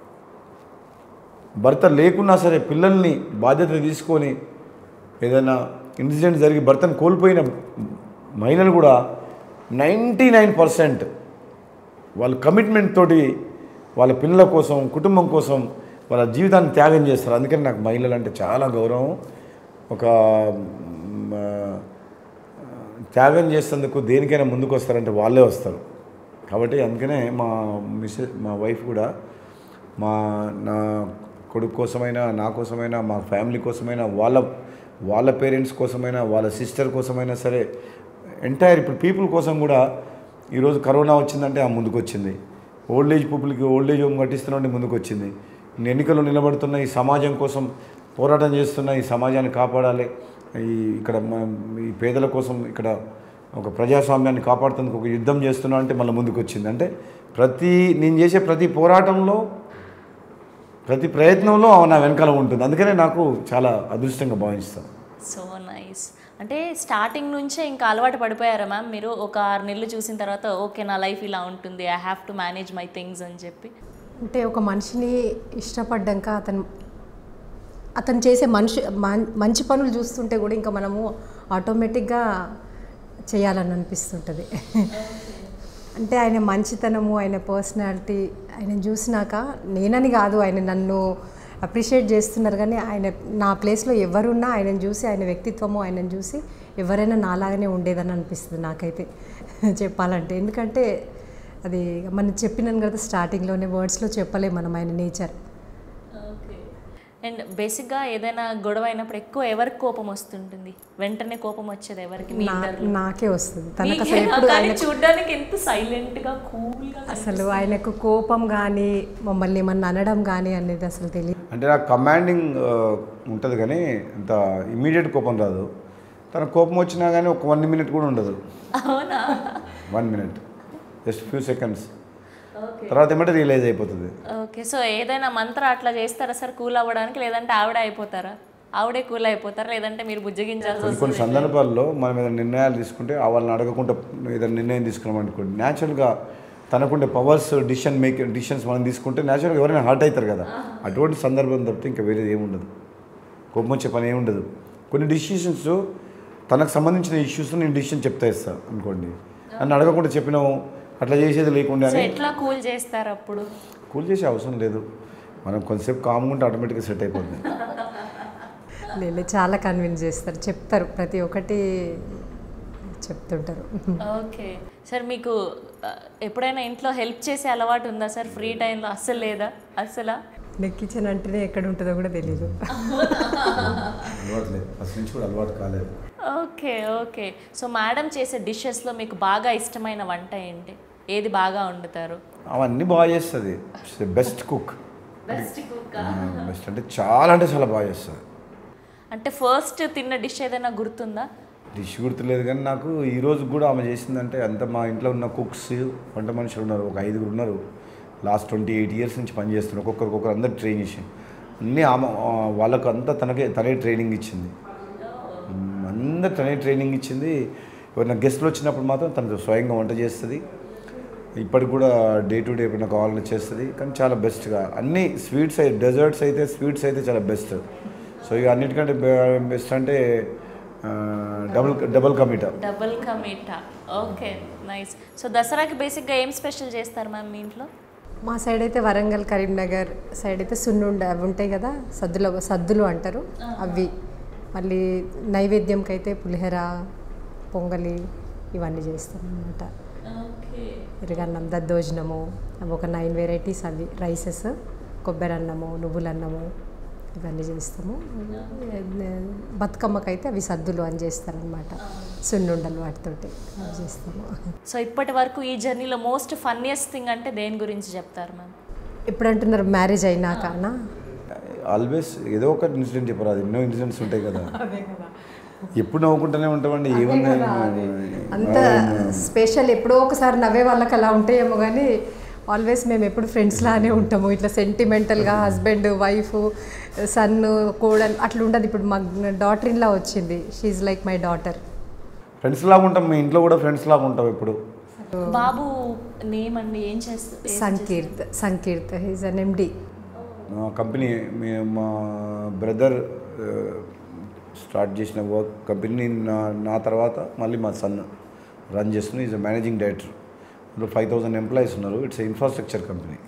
భర్త లేకున్నా సరే పిల్లల్ని బాధ్యత తీసుకొని ఏదైనా ఇన్సిడెంట్ జరిగి భర్తను కోల్పోయిన మహిళలు కూడా నైంటీ నైన్ పర్సెంట్ వాళ్ళ కమిట్మెంట్ తోటి వాళ్ళ పిల్లల కోసం కుటుంబం కోసం వాళ్ళ జీవితాన్ని త్యాగం చేస్తారు అందుకని నాకు మహిళలు అంటే చాలా గౌరవం ఒక మ్, ఆ, త్యాగం చేసేందుకు దేనికైనా ముందుకు వస్తారంటే వాళ్ళే వస్తారు కాబట్టి అందుకనే మా మిస్సెస్ మా వైఫ్ కూడా మా నా కొడుకు కోసమైనా నా కోసమైనా మా ఫ్యామిలీ కోసమైనా వాళ్ళ వాళ్ళ పేరెంట్స్ కోసమైనా వాళ్ళ సిస్టర్ కోసమైనా సరే ఎంటైర్ ఇప్పుడు పీపుల్ కోసం కూడా ఈరోజు కరోనా వచ్చిందంటే ఆ ముందుకు వచ్చింది ఓల్డ్ ఏజ్ పీపుల్కి ఓల్డ్ ఏజ్ హోమ్ కట్టిస్తున్నాంటే ముందుకు వచ్చింది నేను ఎన్నికల్లో నిలబడుతున్న ఈ సమాజం కోసం పోరాటం చేస్తున్న ఈ సమాజాన్ని కాపాడాలి ఈ ఇక్కడ మనం ఈ పేదల కోసం ఇక్కడ ఒక ప్రజాస్వామ్యాన్ని కాపాడుతందుకు ఒక యుద్ధం చేస్తున్నా అంటే మళ్ళీ ముందుకు వచ్చింది అంటే ప్రతి నేను చేసే ప్రతి పోరాటంలో ప్రతి ప్రయత్నంలో ఆమె నా వెనకాల ఉంటుంది అందుకనే నాకు చాలా అదృష్టంగా భావిస్తాను సో నైస్ అంటే స్టార్టింగ్ నుంచే ఇంకా అలవాటు పడిపోయారా మ్యామ్ మీరు ఒక ఆరు నెలలు చూసిన తర్వాత ఓకే నా లైఫ్ ఇలా ఉంటుంది I have to manage my things అని చెప్పి అంటే ఒక మనిషిని ఇష్టపడ్డాక అతను అతను చేసే మనిషి మం- మంచి పనులు చూస్తుంటే కూడా ఇంకా మనము ఆటోమేటిక్గా చేయాలని అనిపిస్తుంటుంది అంటే ఆయన మంచితనము ఆయన పర్సనాలిటీ ఆయన చూసినాక నేనని కాదు ఆయన నన్ను అప్రిషియేట్ చేస్తున్నారు కానీ ఆయన నా ప్లేస్లో ఎవరున్నా ఆయనను చూసి ఆయన వ్యక్తిత్వము ఆయనను చూసి ఎవరైనా నాలాగానే ఉండేదని అనిపిస్తుంది నాకైతే చెప్పాలంటే ఎందుకంటే అది మనం చెప్పినాను కదా స్టార్టింగ్లోనే వర్డ్స్లో చెప్పలేం మనం ఆయన నేచర్ ఓకే అండ్ బేసిక్గా ఏదైనా గొడవ అయినప్పుడు ఎక్కువ ఎవరికి కోపం వస్తుంటుంది వెంటనే కోపం వచ్చేది ఎవరికి మీ నా ఇద్దరిలో? నాకే వస్తుంది తనకు అసలు మీకేనా? ఎప్పుడు కానీ ఆయన చూడ్డానికి ఎంత సైలెంట్ గా కూల్ గా అసలు ఆయనకు కోపం కానీ మమ్మల్ని ఏమన్నా అనడం కానీ అనేది అసలు తెలియదు అంటే నాకు కమాండింగ్ ఉంటుంది కానీ ఇంత ఇమీడియట్ కోపం రాదు తన కోపం వచ్చినా కానీ ఒక వన్ మినిట్ కూడా ఉండదు అవునా one minute just few seconds okay తర్వాత ఏమంటే రియలైజ్ అయిపోతుంది ఓకే సో ఏదైనా మంత్ర అట్లా చేస్తారా సార్ కూల్ అవ్వడానికి లేదంటే ఆవిడ అయిపోతారా ఆవిడే కూల్ అయిపోతారా లేదంటే మీరు బుజ్జగించాల్సి కొన్ని కొన్ని సందర్భాల్లో మనం ఏదైనా నిర్ణయాలు తీసుకుంటే ఆ వాళ్ళని అడగకుండా ఏదైనా నిర్ణయం తీసుకున్నాం అనుకోండి న్యాచురల్గా తనకుండే పవర్స్ డిసిషన్ మేక్ డిసిషన్స్ మనం తీసుకుంటే న్యాచురల్గా ఎవరైనా హర్ట్ అవుతారు కదా అటువంటి సందర్భం తప్పితే ఇంకా వేరేది ఏముండదు కోపం వచ్చే పని ఏముండదు కొన్ని డిసిషన్స్ తనకు సంబంధించిన ఇష్యూస్ నేను డిసిషన్ చెప్తా ఇస్తాను అనుకోండి నన్ను అడగకుండా చెప్పినావు అట్లా చేసేది లేకుండా సో ఎట్లా కూల్ చేస్తారు అప్పుడు కూల్ చేసే అవసరం లేదు మనం కొంతసేపు కామ్గా ఉంటే ఆటోమేటిక్గా సెట్ అయిపోతుంది లేదు చాలా కన్విన్స్ చేస్తారు చెప్తారు ప్రతి ఒక్కటి చెప్తుంటారు ఓకే సార్ మీకు ఆ, ఎప్పుడైనా ఇంట్లో హెల్ప్ చేసే అలవాటు ఉందా సార్ ఫ్రీ టైంలో అస్సలు లేదా అస్సలా నాకు కిచెన్ అంటేనే ఎక్కడ ఉంటుందో కూడా తెలియదు అలవాటు లేదు ఫస్ట్ నుంచి కూడా అలవాటు కాలేదు ఓకే ఓకే సో మేడం చేసే డిషెస్లో మీకు బాగా ఇష్టమైన వంట ఏంటి ఏది బాగా వండుతారు అవన్నీ బాగా చేస్తుంది best cook best cook best అంటే చాలా అంటే చాలా బాగా చేస్తుంది అంటే ఫస్ట్ తిన్న డిష్ ఏదైనా గుర్తుందా డిష్ గుర్తులేదు కానీ నాకు ఈ రోజు కూడా ఆమె చేసిందంటే అంత మా ఇంట్లో ఉన్న కుక్స్ వంట మనుషులు ఉన్నారు ఒక ఐదుగురు ఉన్నారు లాస్ట్ ట్వంటీ ఎయిట్ ఇయర్స్ నుంచి పనిచేస్తున్నారు ఒక్కొక్కరు ఒక్కొక్కరు అందరు ట్రైన్ చేసి అన్నీ ఆమె ఆ, వాళ్ళకు అంతా తనకే తనే ట్రైనింగ్ ఇచ్చింది మ్, అందరు తనే ట్రైనింగ్ ఇచ్చింది ఎవరైనా గెస్ట్లు వచ్చినప్పుడు మాత్రం తనకు స్వయంగా వంట చేస్తుంది ఇప్పటికి కూడా డే టు డే ఎప్పుడైనా కావాలని చేస్తుంది కానీ చాలా బెస్ట్గా అన్ని స్వీట్స్ అయితే డెజర్ట్స్ అయితే స్వీట్స్ అయితే చాలా బెస్ట్ సో ఇక అన్నిటికంటే బెస్ట్ అంటే డబుల్ డబుల్ కమిటా డబుల్ కమీటా ఓకే నైస్ సో దసరాకి బేసిక్గా ఏం స్పెషల్ చేస్తారు మ్యామ్ మీ ఇంట్లో మా సైడ్ అయితే వరంగల్ కరీంనగర్ సైడ్ అయితే సున్నుండ అవి ఉంటాయి కదా సద్దులు సద్దులు అంటారు అవి మళ్ళీ నైవేద్యంకి అయితే పులిహోర పొంగలి ఇవన్నీ చేస్తాం అనమాట ఓకే ఎరగన్నం దద్దోజనము అవి ఒక నైన్ వెరైటీస్ అవి రైసెస్ కొబ్బరి అన్నము నువ్వుల అన్నము ఇవన్నీ చేస్తాము బతుకమ్మకైతే అవి సద్దులు అని చేస్తారనమాట సున్నుండలు వాటితోటి అవి చేస్తాము సో ఇప్పటి వరకు ఈ జర్నీలో మోస్ట్ ఫన్నీయెస్ట్ థింగ్ అంటే దేని గురించి చెప్తారు మ్యామ్ ఎప్పుడు అంటున్నారు మ్యారేజ్ అయినాకనా ఆల్వేస్ ఏదో ఒక ఇన్సిడెంట్ చెప్పరు అది ఎన్నో ఇన్సిడెంట్స్ ఉంటాయి కదా ఎప్పుడు నవ్వుకుంటూనే ఉంటామండి ఏముంది అంత స్పెషల్ ఎప్పుడో ఒకసారి నవ్వే వాళ్ళకి అలా ఉంటాయేమో కానీ ఆల్వేస్ మేము ఎప్పుడు ఫ్రెండ్స్ లానే ఉంటాము ఇట్లా సెంటిమెంటల్గా హస్బెండ్ వైఫ్ సన్ కోడల్ అట్లా ఉండదు ఇప్పుడు మా డాటర్ ఇన్లా వచ్చింది she like my daughter friends లాగా ఉంటాం మీ ఇంట్లో కూడా ఫ్రెండ్స్ లాగా ఉంటాం ఇప్పుడు బాబు నేమ్ అండి ఏం చేస్తారు సంకీర్త్ సంకీర్త్ హీజ్ అన్ ఎండి మా కంపెనీ మీ- మా బ్రదర్ స్టార్ట్ చేసిన వర్క్ కంపెనీ నా నా తర్వాత మళ్ళీ మా సన్ రన్ చేస్తున్న ఈజ్ మేనేజింగ్ డైరెక్టర్ అందులో ఫైవ్ థౌసండ్ ఎంప్లాయీస్ ఉన్నారు it's infrastructure company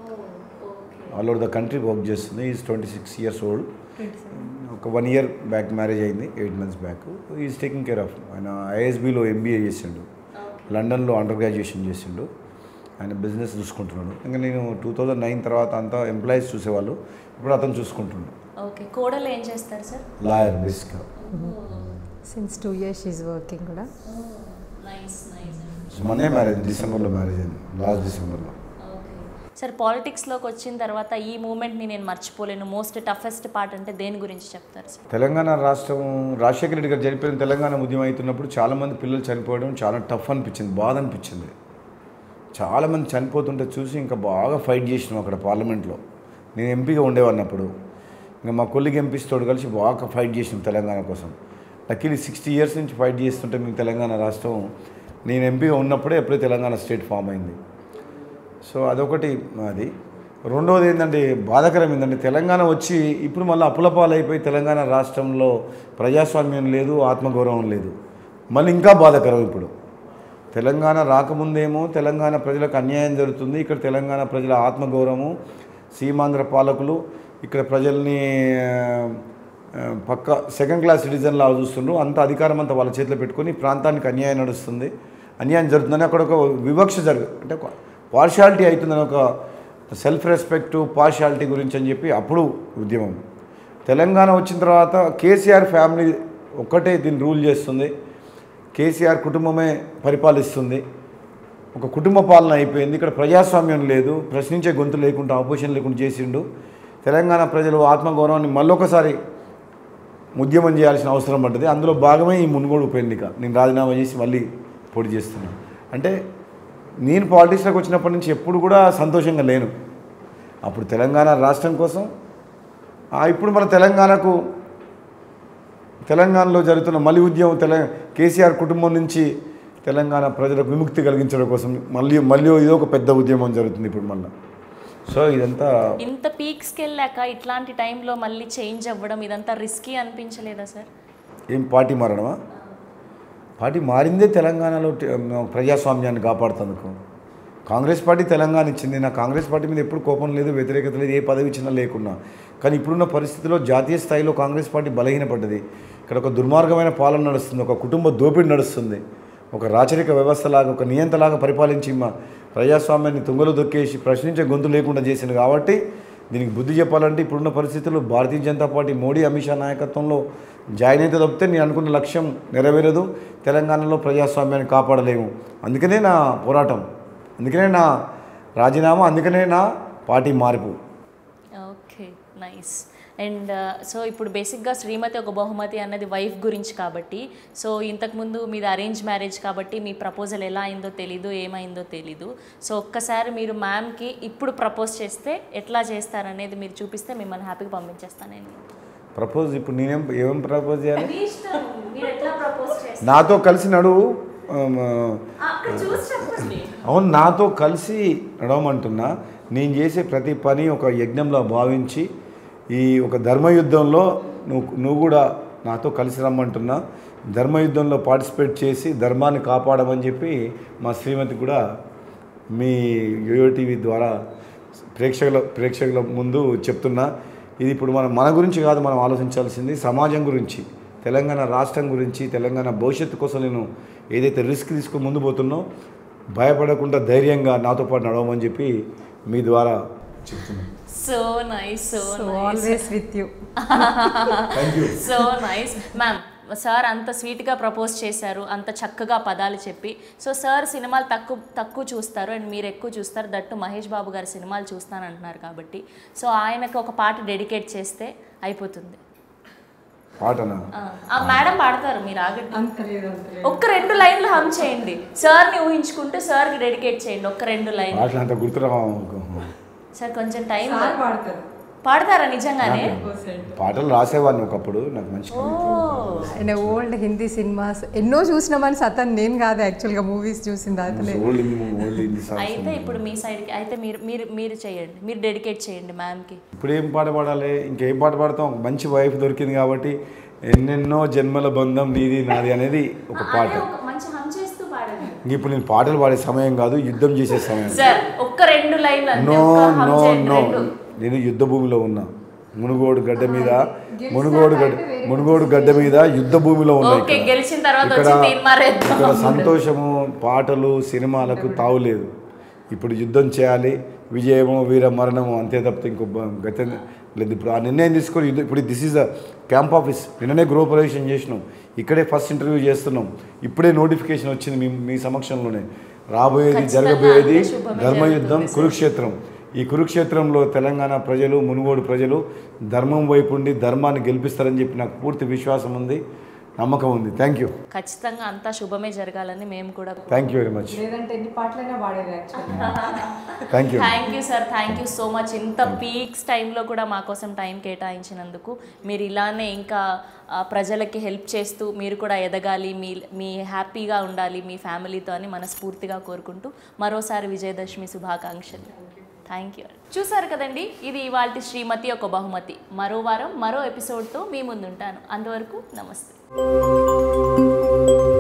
all over the country work చేస్తుంది is twenty six years old ఒక వన్ ఇయర్ బ్యాక్ మ్యారేజ్ అయింది eight months back is taking care of ఆయన ఐఎస్బిలో MBA చేసిండు లండన్లో under graduation చేసిండు ఆయన బిజినెస్ చూసుకుంటున్నాడు ఇంకా నేను టూ థౌజండ్ నైన్ తర్వాత అంతా ఎంప్లాయీస్ చూసేవాళ్ళు ఇప్పుడు అతను చూసుకుంటున్నాడు ఓకే కోడలు ఏం చేస్తారు సార్ లాయర్ బేసిక్గా since two years she working కూడా నైస్ నైస్ మొన్నే మ్యారేజ్ డిసెంబర్లో మ్యారేజ్ అయింది లాస్ట్ డిసెంబర్లో సార్ పాలిటిక్స్లోకి వచ్చిన తర్వాత ఈ మూమెంట్ని నేను మర్చిపోలేను మోస్ట్ టఫెస్ట్ పార్ట్ అంటే దేని గురించి చెప్తారు సార్ తెలంగాణ రాష్ట్రం రాజశేఖర రెడ్డి గారు చనిపోయిన తెలంగాణ ఉద్యమం అవుతున్నప్పుడు చాలామంది పిల్లలు చనిపోవడం చాలా టఫ్ అనిపించింది బాధ అనిపించింది చాలామంది చనిపోతుంటే చూసి ఇంకా బాగా ఫైట్ చేసినాం అక్కడ పార్లమెంట్లో నేను ఎంపీగా ఉండేవాడిని అప్పుడు ఇంకా మా కొల్లికి ఎంపీస్ తోడు కలిసి బాగా ఫైట్ చేసినాం తెలంగాణ కోసం లక్కీలీ సిక్స్టీ ఇయర్స్ నుంచి ఫైట్ చేస్తుంటే మేము తెలంగాణ రాష్ట్రం నేను ఎంపీగా ఉన్నప్పుడే ఎప్పుడే తెలంగాణ స్టేట్ ఫామ్ అయింది సో అదొకటి అది రెండవది ఏంటంటే బాధాకరం ఏంటంటే తెలంగాణ వచ్చి ఇప్పుడు మళ్ళీ అప్పులపాలు అయిపోయి తెలంగాణ రాష్ట్రంలో ప్రజాస్వామ్యం లేదు ఆత్మగౌరవం లేదు మళ్ళీ ఇంకా బాధాకరం ఇప్పుడు తెలంగాణ రాకముందేమో తెలంగాణ ప్రజలకు అన్యాయం జరుగుతుంది ఇక్కడ తెలంగాణ ప్రజల ఆత్మగౌరవము సీమాంధ్ర పాలకులు ఇక్కడ ప్రజల్ని ఆ, ఆ, పక్క సెకండ్ క్లాస్ సిటిజన్ లాగా చూస్తుండ్రు అంత అధికారం అంతా వాళ్ళ చేతిలో పెట్టుకొని ఈ ప్రాంతానికి అన్యాయం నడుస్తుంది అన్యాయం జరుగుతుందని అక్కడ ఒక వివక్ష జరుగు అంటే ఒక పార్షాలిటీ అవుతుందని ఒక సెల్ఫ్ రెస్పెక్ట్ పార్షాలిటీ గురించి అని చెప్పి అప్పుడు ఉద్యమం తెలంగాణ వచ్చిన తర్వాత కేసీఆర్ ఫ్యామిలీ ఒక్కటే దీన్ని రూల్ చేస్తుంది కేసీఆర్ కుటుంబమే పరిపాలిస్తుంది ఒక కుటుంబ పాలన అయిపోయింది ఇక్కడ ప్రజాస్వామ్యం లేదు ప్రశ్నించే గొంతు లేకుండా ఆపోజిషన్ లేకుండా చేసిండు తెలంగాణ ప్రజలు ఆత్మగౌరవాన్ని మళ్ళొకసారి ఉద్యమం చేయాల్సిన అవసరం పడ్డది అందులో భాగమే ఈ మునుగోడు ఉప ఎన్నిక నేను రాజీనామా చేసి మళ్ళీ పోటీ చేస్తున్నాను అంటే నేను పాలిటిక్స్లోకి వచ్చినప్పటి నుంచి ఎప్పుడు కూడా సంతోషంగా లేను అప్పుడు తెలంగాణ రాష్ట్రం కోసం ఆ, ఇప్పుడు మన తెలంగాణకు తెలంగాణలో జరుగుతున్న మలి ఉద్యమం తెల కేసీఆర్ కుటుంబం నుంచి తెలంగాణ ప్రజలకు విముక్తి కలిగించడం కోసం మళ్ళీ మళ్ళీ ఇది ఒక పెద్ద ఉద్యమం జరుగుతుంది ఇప్పుడు మళ్ళీ సో ఇదంతా ఇంత పీక్స్కి వెళ్ళాక ఇట్లాంటి టైంలో మళ్ళీ చేంజ్ అవ్వడం ఇదంతా రిస్కీ అనిపించలేదా సార్ ఏం పార్టీ మారడమా పార్టీ మారిందే తెలంగాణలో టి- ప్రజాస్వామ్యాన్ని కాపాడుతందుకు కాంగ్రెస్ పార్టీ తెలంగాణ ఇచ్చింది నా కాంగ్రెస్ పార్టీ మీద ఎప్పుడు కోపం లేదు వ్యతిరేకత లేదు ఏ పదవి ఇచ్చినా లేకున్నా కానీ ఇప్పుడున్న పరిస్థితిలో జాతీయ స్థాయిలో కాంగ్రెస్ పార్టీ బలహీనపడ్డది ఇక్కడ ఒక దుర్మార్గమైన పాలన నడుస్తుంది ఒక కుటుంబ దోపిడీ నడుస్తుంది ఒక రాచరిక వ్యవస్థలాగా ఒక నియంతలాగా పరిపాలించి మా ప్రజాస్వామ్యాన్ని తుంగలు దొక్కేసి ప్రశ్నించే గొంతు లేకుండా చేసింది కాబట్టి దీనికి బుద్ధి చెప్పాలంటే ఇప్పుడున్న పరిస్థితుల్లో భారతీయ జనతా పార్టీ మోడీ అమిత్ షా నాయకత్వంలో జాయిన్ అయితే తప్పితే నేను అనుకున్న లక్ష్యం నెరవేరదు తెలంగాణలో ప్రజాస్వామ్యాన్ని కాపాడలేము అందుకనే నా పోరాటం అందుకనే నా రాజీనామా అందుకనే నా పార్టీ మార్పు ఓకే నైస్ అండ్ సో ఇప్పుడు బేసిక్గా శ్రీమతి ఒక బహుమతి అన్నది వైఫ్ గురించి కాబట్టి సో ఇంతకుముందు మీది అరేంజ్ మ్యారేజ్ కాబట్టి మీ ప్రపోజల్ ఎలా అయిందో తెలీదు ఏమైందో తెలీదు సో ఒక్కసారి మీరు మ్యామ్కి ఇప్పుడు ప్రపోజ్ చేస్తే ఎట్లా చేస్తారనేది మీరు చూపిస్తే మిమ్మల్ని హ్యాపీగా పంపించేస్తాను నేను ప్రపోజ్ ఇప్పుడు నేనేం ఏమేం ప్రపోజ్ చేయాలి మీ ఇష్టం మీరు ఎట్లా ప్రపోజ్ చేస్తారు నాతో కలిసి నడువు ఆమ్, అక్కడ చూసి చెప్పండి అవును నాతో కలిసి నడవమంటున్నా నేను చేసే ప్రతి పని ఒక యజ్ఞంలో భావించి ఈ ఒక ధర్మయుద్ధంలో నువ్వు నువ్వు కూడా నాతో కలిసి రమ్మంటున్నా ధర్మయుద్ధంలో పార్టిసిపేట్ చేసి ధర్మాన్ని కాపాడమని చెప్పి మా శ్రీమతి కూడా మీ యోయో టీవీ ద్వారా ప్రేక్షకుల ప్రేక్షకుల ముందు చెప్తున్నా ఇది ఇప్పుడు మనం మన గురించి కాదు మనం ఆలోచించాల్సింది సమాజం గురించి తెలంగాణ రాష్ట్రం గురించి తెలంగాణ భవిష్యత్తు కోసం నేను ఏదైతే రిస్క్ తీసుకుని ముందు పోతున్నో భయపడకుండా ధైర్యంగా నాతో పాటు నడవమని చెప్పి మీ ద్వారా చెప్తున్నాను so nice so so nice always with you thank you so nice ma'am sir అంత స్వీట్గా ప్రపోజ్ చేశారు అంత చక్కగా పదాలు చెప్పి సో సార్ సినిమాలు తక్కువ తక్కువ చూస్తారు అండ్ మీరు ఎక్కువ చూస్తారు దట్టు మహేష్ బాబు గారి సినిమాలు చూస్తానంటున్నారు కాబట్టి సో ఆయనకు ఒక పాట డెడికేట్ చేస్తే అయిపోతుంది పాటనా ఆ, ఆ మేడం పాడతారు మీరు ఆగండి అంత లేదు అంత లేదు ఒక్క రెండు లైన్లు హమ్ చేయండి సార్ని ఊహించుకుంటూ సార్కి డెడికేట్ చేయండి ఒక్క రెండు లైన్లు పాటలు అంత గుర్తురావు సార్ కొంచెం టైం సార్ పాడతారు పాడతారా నిజంగానే పాటలు రాసేవాడిని ఒకప్పుడు నాకు మంచి ఓ ఆయన ఓల్డ్ హిందీ సినిమాస్ ఎన్నో చూసినామని సతన్ నేను కాదు యాక్చువల్గా మూవీస్ చూసింది అతనే old Hindi old Hindi songs అయితే ఇప్పుడు మీ సైడ్కి అయితే మీరు మీరు మీరు చేయండి మీరు డెడికేట్ చేయండి మ్యామ్కి ఇప్పుడు ఏం పాట పాడాలి ఇంకేం పాట పాడతాం ఒక మంచి వైఫ్ దొరికింది కాబట్టి ఎన్నెన్నో జన్మల బంధం నీది నాది అనేది ఒక పాట మంచి హమ్ చేస్తూ పాడండి ఇంక ఇప్పుడు నేను పాటలు పాడే సమయం కాదు యుద్ధం చేసే సమయం సార్ ఒక్క రెండు లైన్లు అంతే నో ఒక్క hum నో చేయండి, నో రెండు. నేను యుద్ధ భూమిలో ఉన్నా మునుగోడు గడ్డ మీద మునుగోడు గడ్డ మునుగోడు గడ్డ మీద యుద్ధ భూమిలో ఉన్నా ఓకే ఇక్కడ. గెలిచిన తర్వాత ఇక్కడ వచ్చి తీర్మారేద్దాం ఇక్కడ సంతోషము పాటలు సినిమాలకు తావులేదు ఇప్పుడు యుద్ధం చేయాలి విజయము వీర మరణము అంతే తప్పితే ఇంకో బ- గతి లేదు ఇప్పుడు ఆ నిర్ణయం తీసుకొని యుద్ధం ఇప్పుడు this is a camp office నిన్ననే గృహప్రవేశం చేసినాం ఇక్కడే ఫస్ట్ ఇంటర్వ్యూ చేస్తున్నాం ఇప్పుడే నోటిఫికేషన్ వచ్చింది మీ మీ సమక్షంలోనే రాబోయేది ఖచ్చితంగా జరగబోయేది అంతే శుభమే ధర్మయుద్ధం జరుగుతుంది సార్. కురుక్షేత్రం ఈ కురుక్షేత్రంలో తెలంగాణ ప్రజలు మునుగోడు ప్రజలు ధర్మం వైపు ఉండి ధర్మాన్ని గెలిపిస్తారని చెప్పి నాకు పూర్తి విశ్వాసం ఉంది నమ్మకం ఉంది థ్యాంక్ యూ ఖచ్చితంగా అంతా శుభమే జరగాలని మేము కూడా థ్యాంక్ యూ వెరీ మచ్ లేదంటే ఎన్ని పాటలైనా పాడేది యాక్చువల్గా thank you thank you sir thank you so much ఇంత పీక్స్ టైంలో కూడా మా కోసం టైం కేటాయించినందుకు మీరు ఇలానే ఇంకా ఆ, ప్రజలకి హెల్ప్ చేస్తూ మీరు కూడా ఎదగాలి మీ మీ హ్యాపీగా ఉండాలి మీ ఫ్యామిలీతో అని మనస్ఫూర్తిగా కోరుకుంటూ మరోసారి విజయదశమి శుభాకాంక్షలు థ్యాంక్ యూ చూసారు కదండి ఇది ఇవాళ శ్రీమతి ఒక బహుమతి మరో వారం మరో ఎపిసోడ్తో మీ ముందుంటాను అంతవరకు నమస్తే